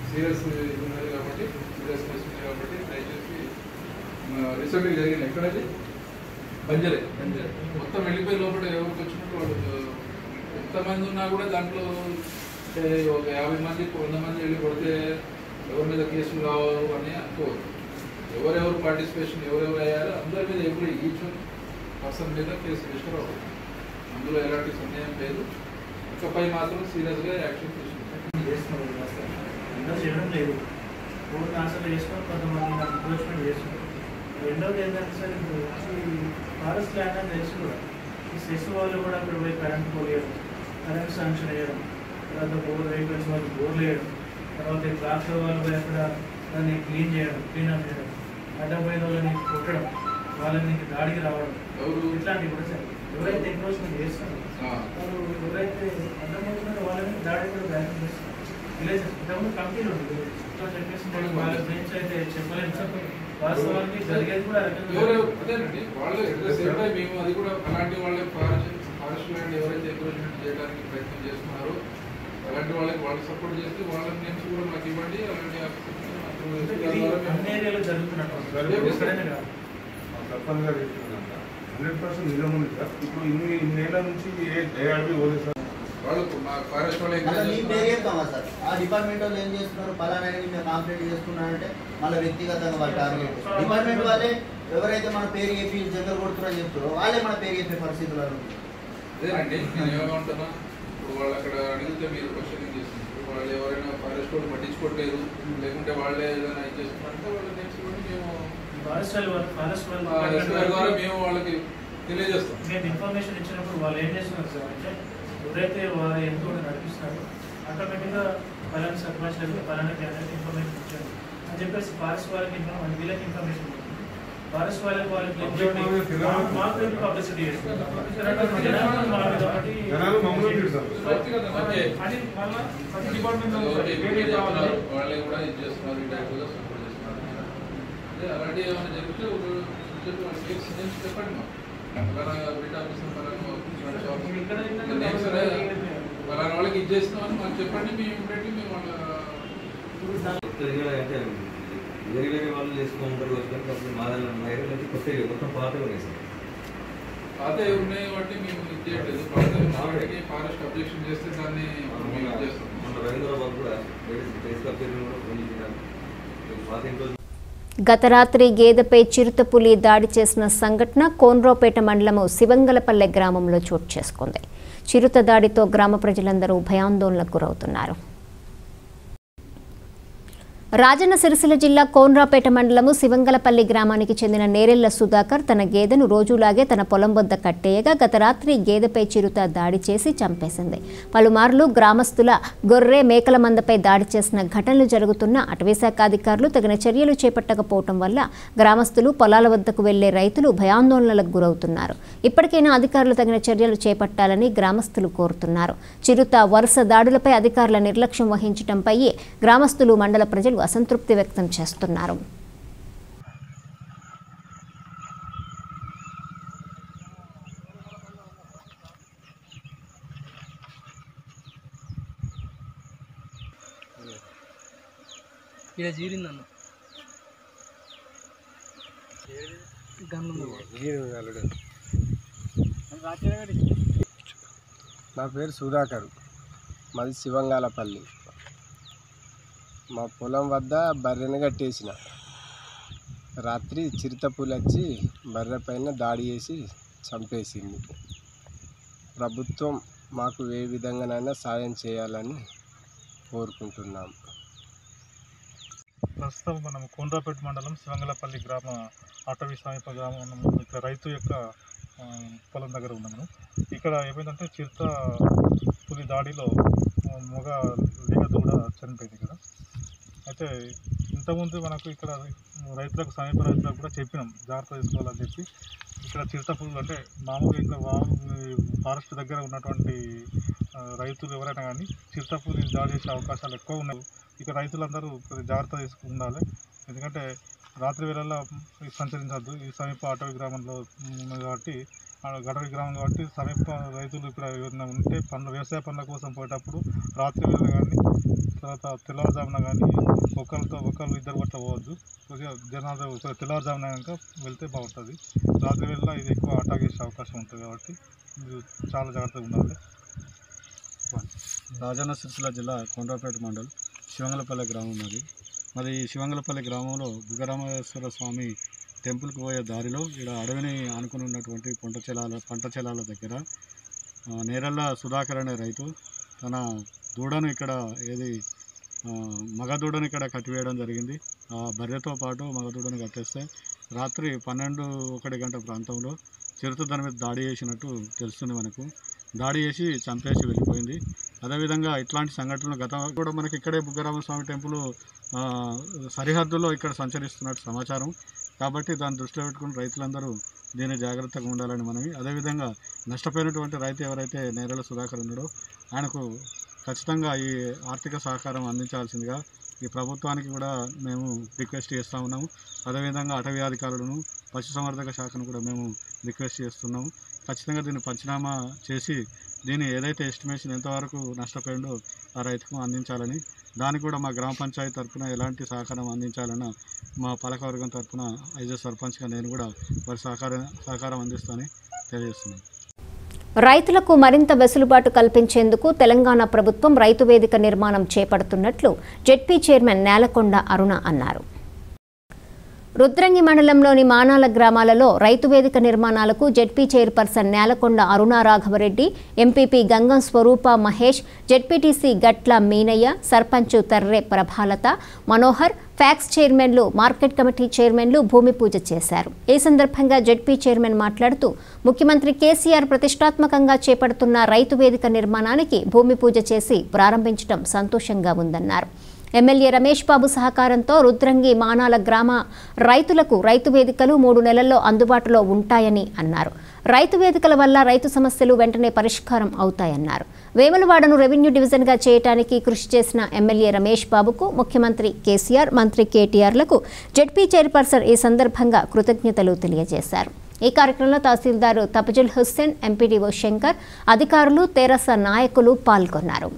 సీరియస్ ఇది ఉన్నది కాబట్టి సీరియస్నెస్ ఉంది కాబట్టి దయచేసి రీసెంట్గా జరిగింది ఎక్కడది బంజరే బంజరే మొత్తం వెళ్ళిపోయి లోపల ఎవరికి వచ్చినట్టు వాళ్ళు ఎంతమంది ఉన్నా కూడా దాంట్లో అంటే ఒక యాభై మంది వంద మంది వెళ్ళి కొడితే ఎవరి మీద కేసులు కావాలి అని అనుకోవద్దు ఎవరెవరు పార్టిసిపేషన్ ఎవరెవరు అయ్యారో అందరి మీద ఎవ్రీ ఈచ్ పర్సన్ మీద కేసు రిజిస్టర్ అవ్వాలి అందులో ఎలాంటి సందేహం లేదు ఇకపై మాత్రం సీరియస్గా యాక్షన్ తీసుకుంటాం చేస్తున్నాం అందరూ చేయడం లేదు ఓన్ ఆశలు చేసుకొని కొంతమంది నాకు ఎంక్రోచ్మెంట్ చేస్తున్నారు రెండవది ఏంటంటే సార్ ఇప్పుడు ఈ ఫారెస్ట్ ల్యాండ్ అని తెలుసు కూడా ఈ సెస్ వాళ్ళు కూడా అక్కడ పోయి కరెంట్ పోలేయడం కరెంట్ శాంక్షన్ వేయడం తర్వాత బోర్ వెహికల్స్ వాళ్ళు బోర్లు వేయడం తర్వాత ఈ ట్రాక్టర్ వాళ్ళు పోయి అక్కడ దాన్ని క్లీన్ చేయడం క్లీన్ అప్ చేయడం అడ్డం పోయిన వాళ్ళని కొట్టడం వాళ్ళని దాడికి రావడం ఇట్లాంటివి కూడా సార్ ఎవరైతే ఎంక్రోచ్మెంట్ చేస్తారో వాళ్ళు ఎవరైతే అడ్డమవుతున్నారో వాళ్ళని దాడి కూడా బ్యాన్ చేస్తారు విలేజ్ ఇంతకుముందు కమిటీలు ఉంది ఇట్లా చెప్పేసి మనం వాళ్ళ గురించి అయితే చెప్పలేము సార్ వాస్తవానికి జరిగేది కూడా ఆ రకంగా ఎవరెవరు అదేనండి వాళ్ళు ఎట్ ద సేమ్ టైం మేము అది కూడా అలాంటి వాళ్ళే ఫారెస్ట్ ఫారెస్ట్ ల్యాండ్ ఎవరైతే ఎంకరేజ్మెంట్ చేయడానికి ప్రయత్నం చేస్తున్నారో అలాంటి వాళ్ళకి వాళ్ళు సపోర్ట్ చేస్తే వాళ్ళ నేమ్స్ కూడా మాకు ఇవ్వండి అలాంటి ఇది అన్ని ఏరియాలో జరుగుతున్నట్టు ఎక్కడైనా కాదు సర్పంచ్ గారు హండ్రెడ్ పర్సెంట్ నిజం ఉంది సార్ ఇప్పుడు ఇన్ని ఇన్నేళ్ల నుంచి ఏ ఏ అడవి పోలేదు సార్ వాళ్ళు మా ఫారెస్ట్ వాళ్ళు అసలు మీ పేరు చెప్తామా సార్ ఆ డిపార్ట్మెంట్ వాళ్ళు ఏం చేస్తున్నారు పలానా మేము కంప్లైంట్ చేస్తున్నారంటే మళ్ళీ వ్యక్తిగతంగా వాళ్ళ టార్గెట్ డిపార్ట్మెంట్ వాళ్ళే ఎవరైతే మన పేరు చెప్పి జగ్గలు కొడుతున్నారని చెప్తారో వాళ్ళే మన పేరు చెప్పే పరిస్థితులు ఉంది అదేనండి నేను ఏమంటున్నా ఇప్పుడు వాళ్ళు అక్కడ అడిగితే మీరు క్వశ్చనింగ్ చేస్తున్నారు వాళ్ళు ఎవరైనా ఫారెస్ట్ వాళ్ళు పట్టించుకోవట్లేదు లేకుంటే వాళ్ళే ఏదైనా ఇది చేస్తున్నారంటే వాళ్ళ నేమ్స్ కూడా మేము ఫారెస్ట్ వాళ్ళు ఫారెస్ట్ వాళ్ళు ఆ SPR ద్వారా మేము వాళ్ళకి తెలియజేస్తాం మేము ఇన్ఫర్మేషన్ ఇచ్చినప్పుడు వాళ్ళు ఏం చేస్తున్నారు సార్ అంటే ఎవరైతే వారు ఎంతో నడిపిస్తున్నారో ఆటోమేటిక్గా పలానా సర్పంచ్ లేదా పలానా క్యాండిడేట్ ఇన్ఫర్మేషన్ ఇచ్చారు అని చెప్పేసి ఫారెస్ట్ వాళ్ళకి ఇన్ఫర్మేషన్ వీళ్ళకి ఇన్ఫర్మేషన్ ఇస్తుంది ఫారెస్ట్ వాళ్ళకి వాళ్ళకి మా- మాకు పబ్లిసిటీ చేస్తుంది జనాలు మా మీద ఒకటి జనాలు మమ్మల్ని తిడతారు. అది మళ్ళా ప్రతి డిపార్ట్మెంట్ ఓకే, వేరే మీరు కావాలి చెప్తున్నారు, వాళ్ళే కూడా ఇది చేస్తున్నారు ఇండైరెక్ట్గా సపోర్ట్ చేస్తున్నారు అదే అలాంటి ఏమైనా జరిగితే ఒక చెప్పి వాళ్ళ కేక్స్ నేమ్స్ చెప్పండి మాకు పలానా బిట్ ఆఫీసర్ పలానా ఇలాంటి షాప్ ఇక్కడ నేమ్స్ పలానా వాళ్ళకి ఇది చేస్తున్నామని మాకు చెప్పండి మేము ఇమ్మీడియట్లీ మేము వాళ్ళ అంటే వేరే వేరే వాళ్ళు చేసుకుంటారు వస్తారు అప్పుడు మా మా ఏరియాలో అయితే కొత్తగా మొత్తం పాతగా ఉన్నాయి సార్ పాత ఉన్నాయి వాటిని మేము ఇది చేయట్లేదు పాత వాటికి ఫారెస్ట్ అబ్జెక్షన్ చేస్తే దాన్ని మేము ఇది చేస్తాం మన రవీంద్రబాబు కూడా ప్లేస్ కబ్జెక్ట్ కూడా ఫోన్ చేసినారు పాత ఇంట్లో గత రాత్రి గేదెపై చిరుతపులి దాడి చేసిన సంఘటన కోన్రోపేట మండలము శివంగలపల్లె గ్రామంలో చోటు చేసుకుంది చిరుత దాడితో గ్రామ ప్రజలందరూ భయాందోళనకు గురవుతున్నారు రాజన్న సిరిసిల్ల జిల్లా కోన్రాపేట మండలము శివంగలపల్లి గ్రామానికి చెందిన నేరెళ్ల సుధాకర్ తన గేదెను రోజులాగే తన పొలం వద్ద కట్టేయగా గత రాత్రి గేదెపై చిరుత దాడి చేసి చంపేసింది పలుమార్లు గ్రామస్తుల గొర్రె మేకల మందపై దాడి చేసిన ఘటనలు జరుగుతున్న అటవీశాఖ అధికారులు తగిన చర్యలు చేపట్టకపోవటం వల్ల గ్రామస్తులు పొలాల వద్దకు వెళ్లే రైతులు భయాందోళనలకు గురవుతున్నారు ఇప్పటికైనా అధికారులు తగిన చర్యలు చేపట్టాలని గ్రామస్తులు కోరుతున్నారు చిరుత వరుస దాడులపై అధికారుల నిర్లక్ష్యం వహించడంపై గ్రామస్తులు మండల ప్రజలు అసంతృప్తి వ్యక్తం చేస్తున్నారు ఇక్కడ చీరిందన్న నా పేరు సుధాకర్ మాది శివంగాలపల్లి మా పొలం వద్ద బర్రెను కట్టేసిన రాత్రి చిరుతపులి వచ్చి బర్రె పైన దాడి చేసి చంపేసింది ప్రభుత్వం మాకు ఏ విధంగానైనా సాయం చేయాలని కోరుకుంటున్నాం ప్రస్తుతం మనం కోండ్రాపేట మండలం శివంగలపల్లి గ్రామ అటవీ సమీప గ్రామం ఇక్కడ రైతు యొక్క ఆ, పొలం దగ్గర ఉన్నాం మనం ఇక్కడ ఏమైందంటే చిరుత పులి దాడిలో ఆ, మగ లేగ కూడా చనిపోయింది ఇక్కడ అయితే ఇంతకుముందు మనకు ఇక్కడ రైతులకు సమీప రైతులకు కూడా చెప్పినాం జాగ్రత్త తీసుకోవాలని చెప్పి ఇక్కడ చిరుత పులులు అంటే మామూలుగా ఇక్కడ వా ఫారెస్ట్ దగ్గర ఉన్నటువంటి ఆ, రైతులు ఎవరైనా కానీ చిరుత పులి దాడి చేసే అవకాశాలు ఎక్కువ ఉన్నాయి ఇక రైతులందరూ కొద్దిగా జాగ్రత్త తీసుకు ఉండాలి ఎందుకంటే రాత్రి వేళల్లో సంచరించద్దు ఈ సమీప అటవీ గ్రామంలో ఉంది కాబట్టి ఆడ గడవి గ్రామం కాబట్టి సమీప రైతులు ఇక్కడ ఎవరైనా ఉంటే పనులు వ్యవసాయ పనుల కోసం పోయేటప్పుడు రాత్రి వేళ కానీ తర్వాత తెల్లవారుజామున కానీ ఒకరితో ఒకరు ఇద్దరు పట్ల పోవద్దు కొద్దిగా జనాలు ఒక తెల్లవారుజామున కనుక వెళ్తే బాగుంటుంది రాత్రి వేళ ఇది ఎక్కువ అటాక్ చేసే అవకాశం ఉంటుంది కాబట్టి మీరు చాలా జాగ్రత్తగా ఉండాలి రాజన్న సిరిసిల్ల జిల్లా కొండ్రపేట మండల్ శివంగలపల్లి గ్రామం అది మరి ఈ శివంగలపల్లి గ్రామంలో బుగ్గరామేశ్వర స్వామి టెంపుల్కి పోయే దారిలో ఇక్కడ అడవిని ఆనుకుని ఉన్నటువంటి పంట చెలాల పంట చెలాల దగ్గర ఆ, నేరళ్ళ సుధాకర్ అనే రైతు తన దూడను ఇక్కడ ఏది ఆ, మగ దూడను ఇక్కడ కట్టివేయడం జరిగింది ఆ బర్రెతో పాటు మగ దూడను కట్టేస్తే రాత్రి పన్నెండు ఒకటి గంట ప్రాంతంలో చిరుత దాని మీద దాడి చేసినట్టు తెలుస్తుంది మనకు దాడి చేసి చంపేసి వెళ్ళిపోయింది అదేవిధంగా ఇట్లాంటి సంఘటనలు గత కూడా మనకి ఇక్కడే బుగ్గరామ స్వామి టెంపుల్ ఆ, సరిహద్దుల్లో ఇక్కడ సంచరిస్తున్నట్టు సమాచారం కాబట్టి దాన్ని దృష్టిలో పెట్టుకుని రైతులందరూ దీన్ని జాగ్రత్తగా ఉండాలని మనవి అదేవిధంగా నష్టపోయినటువంటి రైతు ఎవరైతే నేరల సుధాకర్ ఉన్నాడో ఆయనకు ఖచ్చితంగా ఈ ఆర్థిక సహకారం అందించాల్సిందిగా ఈ ప్రభుత్వానికి కూడా మేము రిక్వెస్ట్ చేస్తూ ఉన్నాము అదేవిధంగా అటవీ అధికారులను పశుసంవర్ధక శాఖను కూడా మేము రిక్వెస్ట్ చేస్తున్నాము ఖచ్చితంగా దీన్ని పంచనామా చేసి దీన్ని ఏదైతే ఎస్టిమేషన్ ఎంతవరకు నష్టపోయిందో ఆ రైతుకు అందించాలని దానికి కూడా మా గ్రామ పంచాయతీ తరఫున ఎలాంటి సహకారం అందించాలన్న మా పాలకవర్గం తరఫున ఐజే సర్పంచ్గా నేను కూడా వారి సహకారం సహకారం అందిస్తానని తెలియజేస్తున్నాను రైతులకు మరింత వెసులుబాటు కల్పించేందుకు తెలంగాణ ప్రభుత్వం రైతు వేదిక నిర్మాణం చేపడుతున్నట్లు జెడ్పీ చైర్మన్ నేలకొండ అరుణ అన్నారు రుద్రంగి మండలంలోని మానాల గ్రామాలలో రైతు వేదిక నిర్మాణాలకు ZP chairperson Nelakonda Aruna Raghavareddy MPP Gangam Swarupa Mahesh ZPTC Gatla Meenaiah sarpanch Tarre Prabhalatha Manohar PACS chairmen market committee chairmen భూమి పూజ చేశారు ఈ సందర్భంగా జెడ్పీ చైర్మన్ మాట్లాడుతూ ముఖ్యమంత్రి కేసీఆర్ ప్రతిష్టాత్మకంగా చేపడుతున్న రైతు వేదిక నిర్మాణానికి భూమి పూజ చేసి ప్రారంభించడం సంతోషంగా ఉందన్నారు ఎమ్మెల్యే రమేష్ బాబు సహకారంతో రుద్రంగి మానాల గ్రామ రైతులకు రైతు వేదికలు మూడు నెలల్లో అందుబాటులో ఉంటాయని అన్నారు రైతు వేదికల వల్ల రైతు సమస్యలు వెంటనే పరిష్కారం అవుతాయన్నారు వేములవాడను రెవెన్యూ డివిజన్గా చేయడానికి కృషి చేసిన ఎమ్మెల్యే రమేష్ బాబుకు ముఖ్యమంత్రి కేసీఆర్ మంత్రి కేటీఆర్లకు జెడ్పీ చైర్పర్సన్ ఈ సందర్భంగా కృతజ్ఞతలు తెలియజేశారు ఈ కార్యక్రమంలో తహసీల్దార్ తపజుల్ హుస్సేన్ ఎంపీడీఓ శంకర్ అధికారులు తెరస నాయకులు పాల్గొన్నారు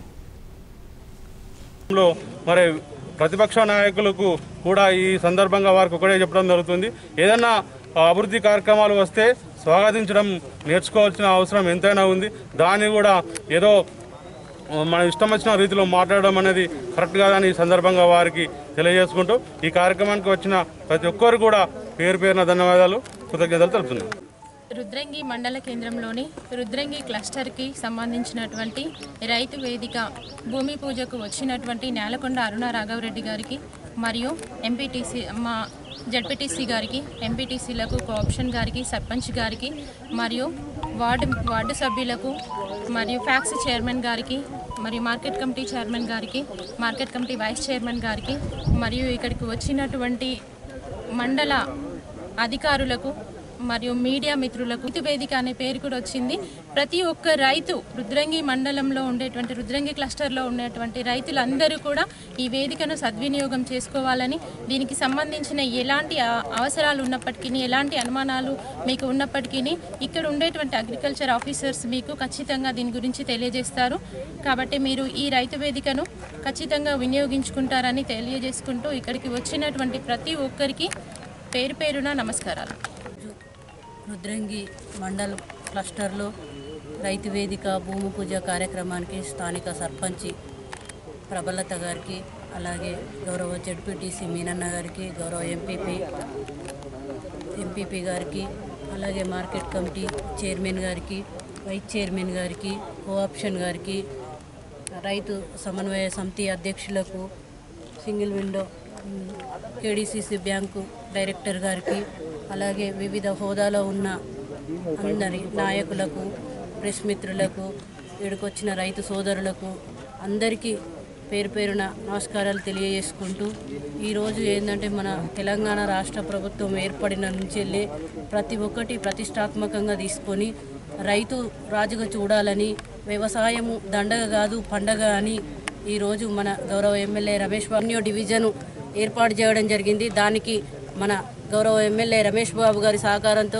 లో మరి ప్రతిపక్ష నాయకులకు కూడా ఈ సందర్భంగా వారికి ఒకటే చెప్పడం జరుగుతుంది ఏదన్నా అభివృద్ధి కార్యక్రమాలు వస్తే స్వాగతించడం నేర్చుకోవాల్సిన అవసరం ఎంతైనా ఉంది దాన్ని కూడా ఏదో మన ఇష్టం వచ్చిన రీతిలో మాట్లాడడం అనేది కరెక్ట్ కాదని ఈ సందర్భంగా వారికి తెలియజేసుకుంటూ ఈ కార్యక్రమానికి వచ్చిన ప్రతి ఒక్కరు కూడా పేరు పేరున ధన్యవాదాలు కృతజ్ఞతలు తెలుపుతున్నాను రుద్రంగి మండల కేంద్రంలోని రుద్రంగి క్లస్టర్కి సంబంధించినటువంటి రైతు వేదిక భూమి పూజకు వచ్చినటువంటి నేలకొండ అరుణ రాఘవరెడ్డి గారికి మరియు ఎంపీటీసీ మా జడ్పీటీసీ గారికి ఎంపీటీసీలకు కోఆప్షన్ గారికి సర్పంచ్ గారికి మరియు వార్డు వార్డు సభ్యులకు మరియు ఫ్యాక్స్ చైర్మన్ గారికి మరియు మార్కెట్ కమిటీ చైర్మన్ గారికి మార్కెట్ కమిటీ వైస్ చైర్మన్ గారికి మరియు ఇక్కడికి వచ్చినటువంటి మండల అధికారులకు మరియు మీడియా మిత్రులకు రైతు వేదిక అనే పేరు కూడా వచ్చింది ప్రతి ఒక్క రైతు రుద్రంగి మండలంలో ఉండేటువంటి రుద్రంగి క్లస్టర్లో ఉండేటువంటి రైతులందరూ కూడా ఈ వేదికను సద్వినియోగం చేసుకోవాలని దీనికి సంబంధించిన ఎలాంటి ఆ- అవసరాలు ఉన్నప్పటికీ ఎలాంటి అనుమానాలు మీకు ఉన్నప్పటికీ ఇక్కడ ఉండేటువంటి అగ్రికల్చర్ ఆఫీసర్స్ మీకు ఖచ్చితంగా దీని గురించి తెలియజేస్తారు కాబట్టి మీరు ఈ రైతు వేదికను ఖచ్చితంగా వినియోగించుకుంటారని తెలియజేసుకుంటూ ఇక్కడికి వచ్చినటువంటి ప్రతి ఒక్కరికి పేరు పేరున నమస్కారాలు రుద్రంగి మండల్ క్లస్టర్లో రైతు వేదిక భూమి పూజ కార్యక్రమానికి స్థానిక సర్పంచి ప్రబలత గారికి అలాగే గౌరవ జడ్పీటీసీ మీనన్న గారికి గౌరవ ఎంపీపీ ఎంపీపీ గారికి అలాగే మార్కెట్ కమిటీ చైర్మన్ గారికి వైస్ చైర్మన్ గారికి కోఆప్షన్ గారికి రైతు సమన్వయ సమితి అధ్యక్షులకు సింగిల్ విండో మ్, కేడీసీసీ బ్యాంకు డైరెక్టర్ గారికి అలాగే వివిధ హోదాలో ఉన్న అందరి నాయకులకు ప్రెస్ మిత్రులకు ఇక్కడికొచ్చిన రైతు సోదరులకు అందరికీ పేరు పేరున నమస్కారాలు తెలియజేసుకుంటూ ఈరోజు ఏంటంటే మన తెలంగాణ రాష్ట్ర ప్రభుత్వం ఏర్పడిన నుంచి వెళ్ళి ప్రతి ఒక్కటి ప్రతిష్టాత్మకంగా తీసుకొని రైతు రాజుగా చూడాలని వ్యవసాయము దండగ కాదు పండగ అని ఈరోజు మన గౌరవ ఎమ్మెల్యే రమేష్ వర్ణ్యో డివిజను ఏర్పాటు చేయడం జరిగింది దానికి మన గౌరవ ఎమ్మెల్యే రమేష్ బాబు గారి సహకారంతో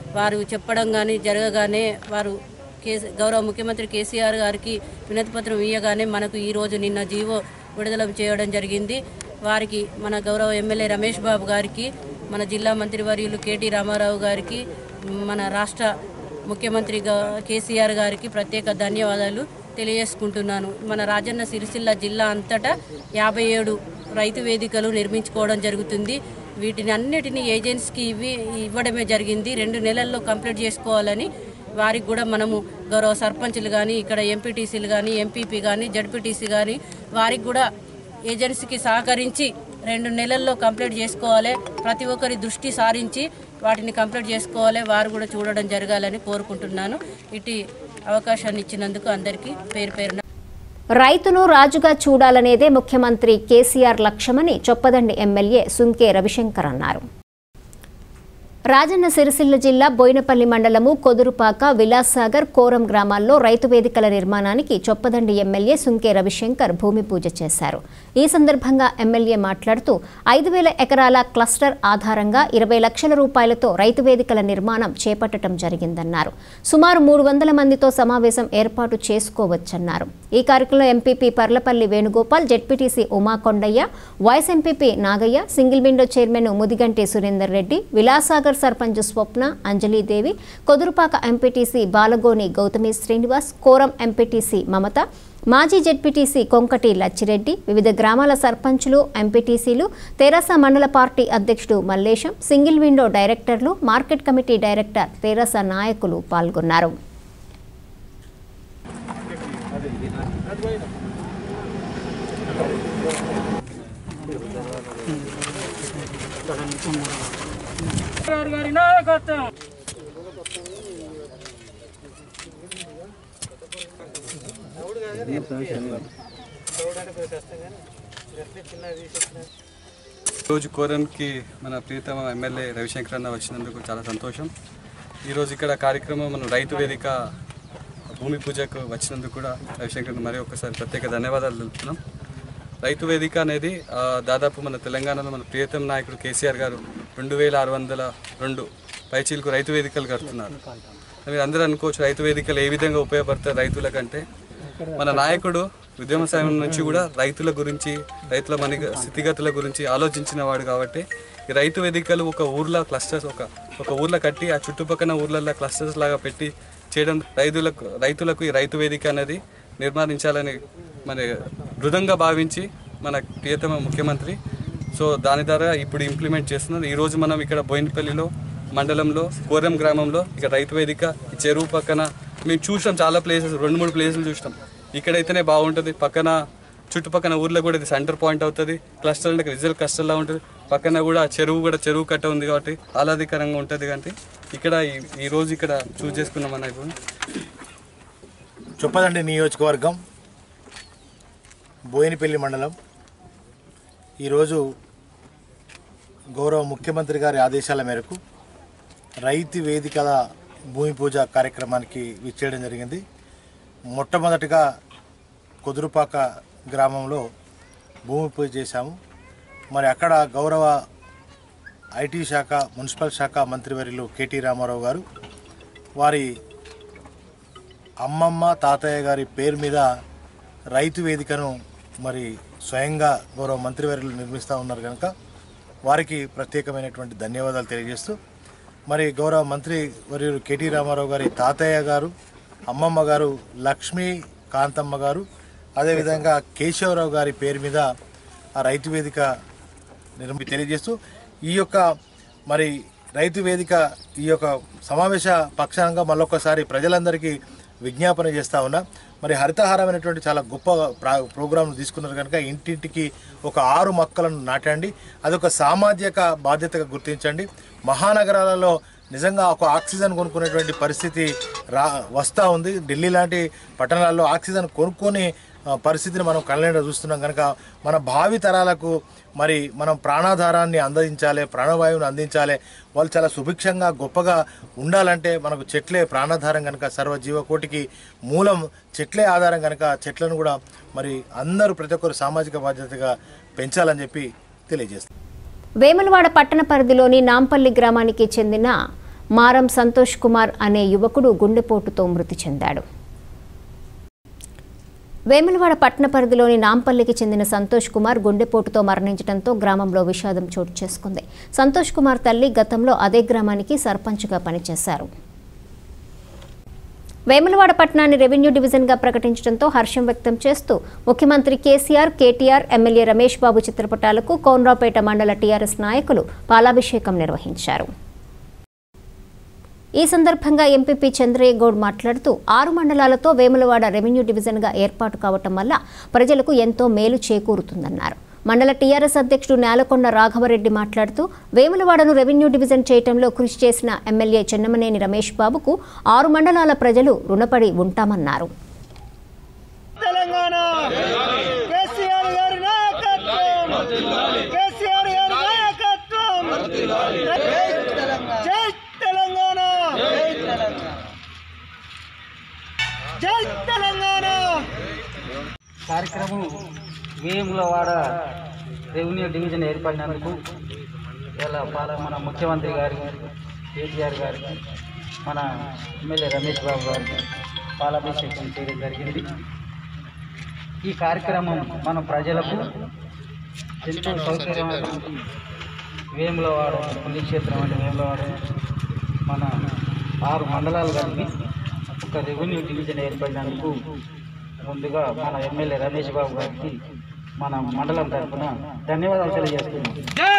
వారు చెప్పడం కానీ జరగగానే వారు కేసీ గౌరవ ముఖ్యమంత్రి కేసీఆర్ గారికి వినతి పత్రం ఇయ్యగానే మనకు ఈరోజు నిన్న జీవో విడుదల చేయడం జరిగింది వారికి మన గౌరవ ఎమ్మెల్యే రమేష్ బాబు గారికి మన జిల్లా మంత్రివర్యులు కేటీ రామారావు గారికి మన రాష్ట్ర ముఖ్యమంత్రి గా- కేసీఆర్ గారికి ప్రత్యేక ధన్యవాదాలు తెలియజేసుకుంటున్నాను మన రాజన్న సిరిసిల్ల జిల్లా అంతటా యాభై ఏడు రైతు వేదికలు నిర్మించుకోవడం జరుగుతుంది వీటిని అన్నిటినీ ఏజెన్సీకి ఇవి ఇవ్వడమే జరిగింది రెండు నెలల్లో కంప్లీట్ చేసుకోవాలని వారికి కూడా మనము గౌరవ సర్పంచులు కానీ ఇక్కడ ఎంపీటీసీలు కానీ ఎంపీపీ కానీ జడ్పీటీసీ కానీ వారికి కూడా ఏజెన్సీకి సహకరించి రెండు నెలల్లో కంప్లీట్ చేసుకోవాలి ప్రతి ఒక్కరి దృష్టి సారించి వాటిని కంప్లీట్ చేసుకోవాలి వారు కూడా చూడడం జరగాలని కోరుకుంటున్నాను ఇటు అవకాశాన్ని ఇచ్చినందుకు అందరికీ పేరు పేరున రైతును రాజుగా చూడాలనేదే ముఖ్యమంత్రి కేసీఆర్ లక్ష్యమని చొప్పదండి ఎమ్మెల్యే సుంకే రవిశంకర్ అన్నారు రాజన్న సిరిసిల్ల జిల్లా బోయినపల్లి మండలము కొదురుపాక విలాస్సాగర్ కోరం గ్రామాల్లో రైతు వేదికల నిర్మాణానికి చొప్పదండి ఎమ్మెల్యే సుంకే రవిశంకర్ భూమి పూజ చేశారు ఈ సందర్భంగా ఎమ్మెల్యే మాట్లాడుతూ ఐదు వేల ఎకరాల క్లస్టర్ ఆధారంగా ఇరవై లక్షల రూపాయలతో రైతు వేదికల నిర్మాణం చేపట్టడం జరిగిందన్నారు సుమారు మూడు వందల మందితో సమావేశం ఏర్పాటు చేసుకోవచ్చన్నారు ఈ కార్యక్రమంలో MPP Parlapalli Venugopal ZPTC Umakondaiah vice MPP Nagaiah single window chairman Mudiganti Surender Reddy Vilasagar sarpanch Swapna Anjalidevi Kodurupaka MPTC Balagoni Gautami Srinivas Koram MPTC Mamata మాజీ జెడ్పీటీసీ కొంకటి లచ్చిరెడ్డి వివిధ గ్రామాల సర్పంచులు ఎంపీటీసీలు తెరాస మండల పార్టీ అధ్యక్షుడు మల్లేశం సింగిల్ విండో డైరెక్టర్లు మార్కెట్ కమిటీ డైరెక్టర్ తెరాస నాయకులు పాల్గొన్నారు గారి నాయకత్వం రోజు కోరంకి మన ప్రియతమ ఎమ్మెల్యే రవిశంకర్ అన్న వచ్చినందుకు చాలా సంతోషం ఈరోజు ఇక్కడ కార్యక్రమం మనం రైతు వేదిక భూమి పూజకు వచ్చినందుకు కూడా రవిశంకర్ మరి ఒక్కసారి ప్రత్యేక ధన్యవాదాలు తెలుపుతున్నాం రైతు వేదిక అనేది ఆ, దాదాపు మన తెలంగాణలో మన ప్రియతమ నాయకుడు కేసీఆర్ గారు రెండు వేల ఆరు వందల రెండు పైచీలకు రైతు వేదికలు కడుతున్నారు మీరు అందరూ అనుకోవచ్చు రైతు వేదికలు ఏ విధంగా ఉపయోగపడతాయి రైతులకంటే మన నాయకుడు ఉద్యమ సమయం నుంచి కూడా రైతుల గురించి రైతుల మన స్థితిగతుల గురించి ఆలోచించిన వాడు కాబట్టి ఈ రైతు వేదికలు ఒక ఊర్లో క్లస్టర్స్ ఒక ఒక ఊర్లో కట్టి ఆ చుట్టుపక్కల ఊర్లలో క్లస్టర్స్ లాగా పెట్టి చేయడం రైతులకు రైతులకు ఈ రైతు వేదిక అనేది నిర్మాణించాలని మన దృఢంగా భావించి మన ప్రియతమ ముఖ్యమంత్రి సో దాని ద్వారా ఇప్పుడు ఇంప్లిమెంట్ చేస్తున్నారు ఈరోజు మనం ఇక్కడ బోయినపల్లిలో మండలంలో కోరం గ్రామంలో ఇక్కడ రైతు వేదిక ఈ చెరువు పక్కన మేము చూసాం చాలా ప్లేసెస్ రెండు మూడు ప్లేసులు చూసినాం ఇక్కడైతేనే బాగుంటుంది పక్కన చుట్టుపక్కల ఊర్లో కూడా ఇది సెంటర్ పాయింట్ అవుతుంది క్లస్టర్ అంటే రిజల్ట్ క్లస్టర్లా ఉంటుంది పక్కన కూడా చెరువు కూడా చెరువు కట్ట ఉంది కాబట్టి ఆహ్లాదకరంగా ఉంటుంది కాబట్టి ఇక్కడ ఈ- ఈ రోజు ఇక్కడ చూస్ చేసుకున్నాం అన్న ఇప్పుడు చొప్పదండి నియోజకవర్గం బోయినపల్లి మండలం ఈరోజు గౌరవ ముఖ్యమంత్రి గారి ఆదేశాల మేరకు రైతు వేదికల భూమి పూజ కార్యక్రమానికి విచ్చేయడం జరిగింది మొట్టమొదటిగా కుదురుపాక గ్రామంలో భూమి పూజ చేశాము మరి అక్కడ గౌరవ ఐటీ శాఖ మున్సిపల్ శాఖ మంత్రివర్యులు కేటీ రామారావు గారు వారి అమ్మమ్మ తాతయ్య గారి పేరు మీద రైతు వేదికను మరి స్వయంగా గౌరవ మంత్రివర్యులు నిర్మిస్తూ ఉన్నారు కనుక వారికి ప్రత్యేకమైనటువంటి ధన్యవాదాలు తెలియజేస్తూ మరి గౌరవ మంత్రి వర్యులు కేటీ రామారావు గారి తాతయ్య గారు అమ్మమ్మ గారు లక్ష్మీ కాంతమ్మ గారు అదేవిధంగా కేశవరావు గారి పేరు మీద ఆ రైతు వేదిక నిర్మి తెలియజేస్తూ ఈ యొక్క మరి రైతు వేదిక ఈ యొక్క సమావేశ పక్షంగా మళ్ళొకసారి ప్రజలందరికీ విజ్ఞాపన చేస్తా ఉన్నా మరి హరితహారం అనేటువంటి చాలా గొప్ప ప్రా ప్రోగ్రాం తీసుకున్నారు కనుక ఇంటింటికి ఒక ఆరు మొక్కలను నాటండి అదొక సామాజిక బాధ్యతగా గుర్తించండి మహానగరాలలో నిజంగా ఒక ఆక్సిజన్ కొనుక్కునేటువంటి పరిస్థితి రా వస్తూ ఉంది ఢిల్లీ లాంటి పట్టణాల్లో ఆక్సిజన్ కొనుక్కొని ఆ, పరిస్థితిని మనం కళ్ళనిండా చూస్తున్నాం కనుక మన భావి తరాలకు మరి మనం ప్రాణాధారాన్ని అందించాలి ప్రాణవాయువుని అందించాలి వాళ్ళు చాలా సుభిక్షంగా గొప్పగా ఉండాలంటే మనకు చెట్లే ప్రాణాధారం కనుక సర్వజీవకోటికి మూలం చెట్లే ఆధారం కనుక చెట్లను కూడా మరి అందరూ ప్రతి ఒక్కరు సామాజిక బాధ్యతగా పెంచాలని చెప్పి తెలియజేస్తారు వేములవాడ పట్టణ పరిధిలోని నాంపల్లి గ్రామానికి చెందిన మారం సంతోష్ కుమార్ అనే యువకుడు గుండెపోటుతో మృతి చెందాడు వేములవాడ పట్టణ పరిధిలోని నాంపల్లికి చెందిన సంతోష్ కుమార్ గుండెపోటుతో మరణించడంతో గ్రామంలో విషాదం చోటు చేసుకుంది సంతోష్ కుమార్ తల్లి గతంలో అదే గ్రామానికి సర్పంచ్గా పనిచేశారు వేములవాడ పట్టణాన్ని రెవెన్యూ డివిజన్గా ప్రకటించడంతో హర్షం వ్యక్తం చేస్తూ ముఖ్యమంత్రి కేసీఆర్ కేటీఆర్ ఎమ్మెల్యే రమేష్ బాబు చిత్రపటాలకు కోనరావుపేట మండల టీఆర్ఎస్ నాయకులు పాలాభిషేకం నిర్వహించారు ఈ సందర్భంగా ఎంపీపీ చంద్రయ్య గౌడ్ మాట్లాడుతూ ఆరు మండలాలతో వేములవాడ రెవెన్యూ డివిజన్గా ఏర్పాటు కావటం వల్ల ప్రజలకు ఎంతో మేలు చేకూరుతుందన్నారు మండల టీఆర్ఎస్ అధ్యక్షుడు నేలకొండ రాఘవరెడ్డి మాట్లాడుతూ వేములవాడను రెవెన్యూ డివిజన్ చేయటంలో కృషి చేసిన ఎమ్మెల్యే చెన్నమనేని రమేష్ బాబుకు ఆరు మండలాల ప్రజలు రుణపడి ఉంటామన్నారు తెలంగాణ కేసీఆర్ గారి నాయకత్వం కేసీఆర్ గారి నాయకత్వం జై తెలంగాణ జై తెలంగాణ కార్యక్రమం వేములవాడ రెవెన్యూ డివిజన్ ఏర్పడినందుకు ఇలా పాల మన ముఖ్యమంత్రి గారికి కేటీఆర్ గారికి మన ఎమ్మెల్యే రమేష్ బాబు గారికి పాలాభిషేకం చేయడం జరిగింది ఈ కార్యక్రమం మన ప్రజలకు ఎంతో సౌకర్యమైనటువంటి వేములవాడ పుణ్యక్షేత్రం అంటే వేములవాడ మన ఆరు మండలాలు కలిగి ఒక రెవెన్యూ డివిజన్ ఏర్పడినందుకు ముందుగా మన ఎమ్మెల్యే రమేష్ బాబు గారికి మన మండలం తరఫున ధన్యవాదాలు తెలియజేస్తున్నాం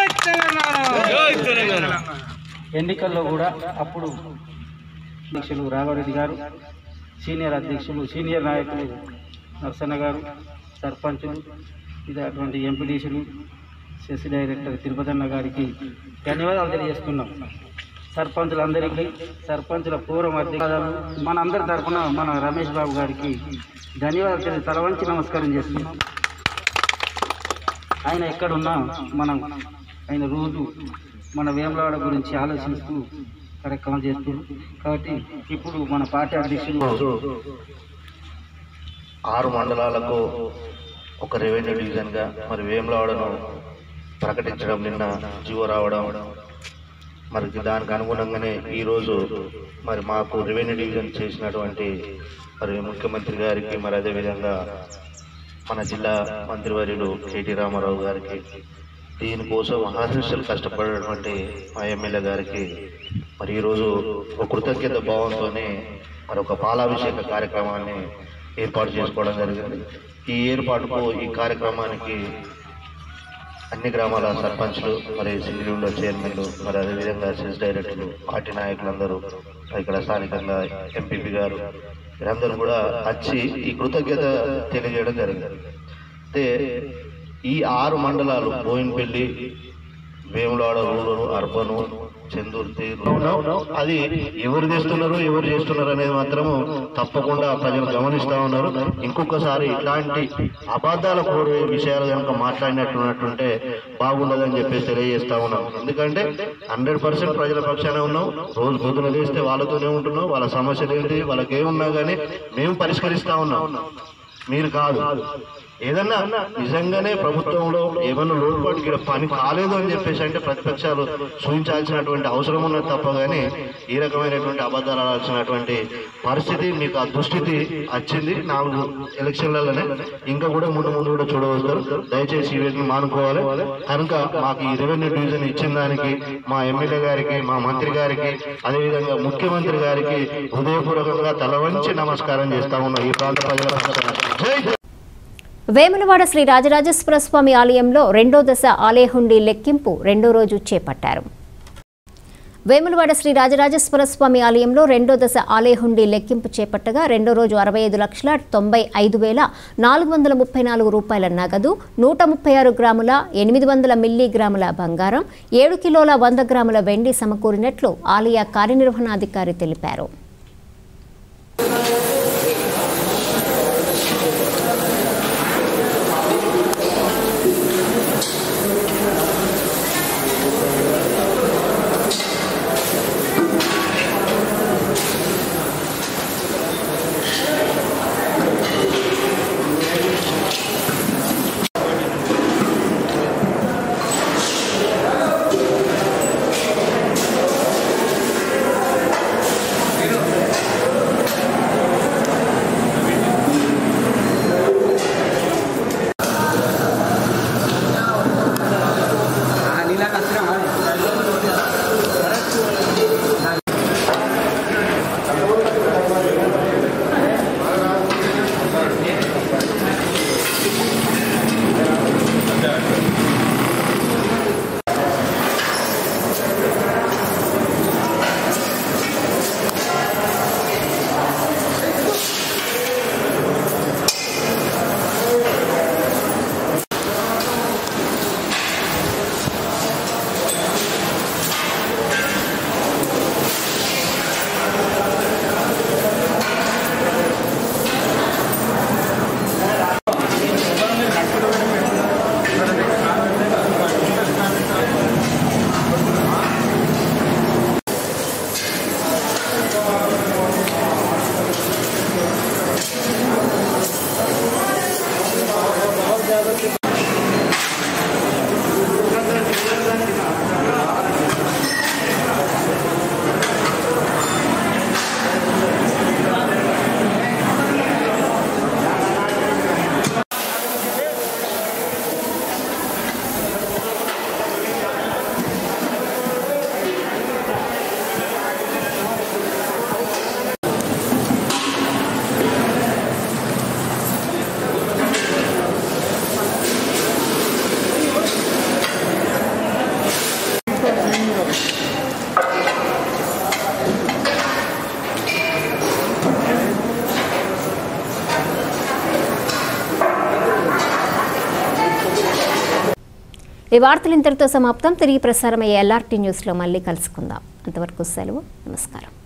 ఎన్నికల్లో కూడా అప్పుడు అధ్యక్షులు రాఘవరెడ్డి గారు సీనియర్ అధ్యక్షులు సీనియర్ నాయకులు నరసన్న గారు సర్పంచులు ఇది అటువంటి ఎంపీడీసీలు సెస్ డైరెక్టర్ తిరుపతన్న గారికి ధన్యవాదాలు తెలియజేస్తున్నాం సర్పంచులందరికీ సర్పంచుల పూర్వం అధికారులు మన అందరి తరఫున మన రమేష్ బాబు గారికి ధన్యవాదాలు తెలియ తల వంచి నమస్కారం చేస్తున్నాం ఆయన ఎక్కడున్నా మనం ఆయన రోజు మన వేములవాడ గురించి ఆలోచిస్తూ కార్యక్రమం చేస్తున్నారు కాబట్టి ఇప్పుడు మన పార్టీ అధ్యక్షులు ఆరు మండలాలకు ఒక రెవెన్యూ డివిజన్గా మరి వేములవాడను ప్రకటించడం నిన్న జీవో రావడం మరి దానికి అనుగుణంగానే ఈరోజు మరి మాకు రెవెన్యూ డివిజన్ చేసినటువంటి మరి ముఖ్యమంత్రి గారికి మరి అదేవిధంగా మన జిల్లా మంత్రివర్యులు కేటీ రామారావు గారికి దీనికోసం ఆశీస్సులు కష్టపడినటువంటి మా ఎమ్మెల్యే గారికి మరి ఈరోజు ఒక కృతజ్ఞత భావంతోనే మరి ఒక పాలాభిషేక కార్యక్రమాన్ని ఏర్పాటు చేసుకోవడం జరిగింది ఈ ఏర్పాటుకు ఈ కార్యక్రమానికి అన్ని గ్రామాల సర్పంచ్లు మరి సింగిల్ విండో చైర్మన్లు మరి అదేవిధంగా సెస్ డైరెక్టర్లు పార్టీ నాయకులందరూ ఇక్కడ స్థానికంగా ఎంపీపీ గారు వీరందరూ కూడా వచ్చి ఈ కృతజ్ఞత తెలియజేయడం జరిగింది అయితే ఈ ఆరు మండలాలు బోయినపల్లి వేములవాడ రూరల్ అర్బను చందుర్తి అది ఎవరు చేస్తున్నారు ఎవరు చేస్తున్నారు అనేది మాత్రము తప్పకుండా ప్రజలు గమనిస్తా ఉన్నారు ఇంకొకసారి ఇట్లాంటి అబద్ధాల కోరే విషయాలు కనుక మాట్లాడినట్టున్నట్టుంటే బాగుండదని చెప్పేసి తెలియజేస్తా ఉన్నాం ఎందుకంటే హండ్రెడ్ పర్సెంట్ ప్రజల పక్షానే ఉన్నాం రోజు పొద్దున చేస్తే వాళ్ళతోనే ఉంటున్నాం వాళ్ళ సమస్యలు ఏంటి వాళ్ళకి ఏమున్నా కానీ మేము పరిష్కరిస్తా ఉన్నాం మీరు కాదు ఏదన్నా నిజంగానే ప్రభుత్వంలో ఏమన్నా లోటుపాటు ఇక్కడ పని కాలేదు అని చెప్పేసి అంటే ప్రతిపక్షాలు సూచించాల్సినటువంటి అవసరం ఉన్నది తప్ప కానీ ఈ రకమైనటువంటి అబద్ధాలు ఆడాల్సినటువంటి పరిస్థితి మీకు ఆ దుస్థితి వచ్చింది నాలుగు ఎలక్షన్లలోనే ఇంకా కూడా ముందు ముందు కూడా చూడవస్తారు దయచేసి ఈ వీటిని మానుకోవాలి కనుక మాకు ఈ రెవెన్యూ డివిజన్ ఇచ్చిన దానికి మా ఎమ్మెల్యే గారికి మా మంత్రి గారికి అదేవిధంగా ముఖ్యమంత్రి గారికి హృదయపూర్వకంగా తల వంచి నమస్కారం చేస్తా ఉన్నాం ఈ ప్రాంత ప్రజల పక్షాన. జై వేములవాడ శ్రీ రాజరాజేశ్వర స్వామి ఆలయంలో రెండో దశ ఆలయ హుండీ లెక్కింపు రెండో రోజు చేపట్టారు వేములవాడ శ్రీ రాజరాజేశ్వర స్వామి ఆలయంలో రెండో దశ ఆలయ హుండీ లెక్కింపు చేపట్టగా రెండో రోజు అరవై ఐదు లక్షల తొంభై ఐదు వేల నాలుగు వందల ముప్పై నాలుగు రూపాయల నగదు నూట ముప్పై ఆరు గ్రాముల ఎనిమిది వందల మిల్లీగ్రాముల బంగారం ఏడు కిలోల వంద గ్రాముల వెండి సమకూరినట్లు ఆలయ కార్యనిర్వహణాధికారి తెలిపారు జై ఈ వార్తలు ఇంతటితో సమాప్తం తిరిగి ప్రసారమయ్యే ఎల్ఆర్టీ న్యూస్లో మళ్ళీ కలుసుకుందాం అంతవరకు సెలవు నమస్కారం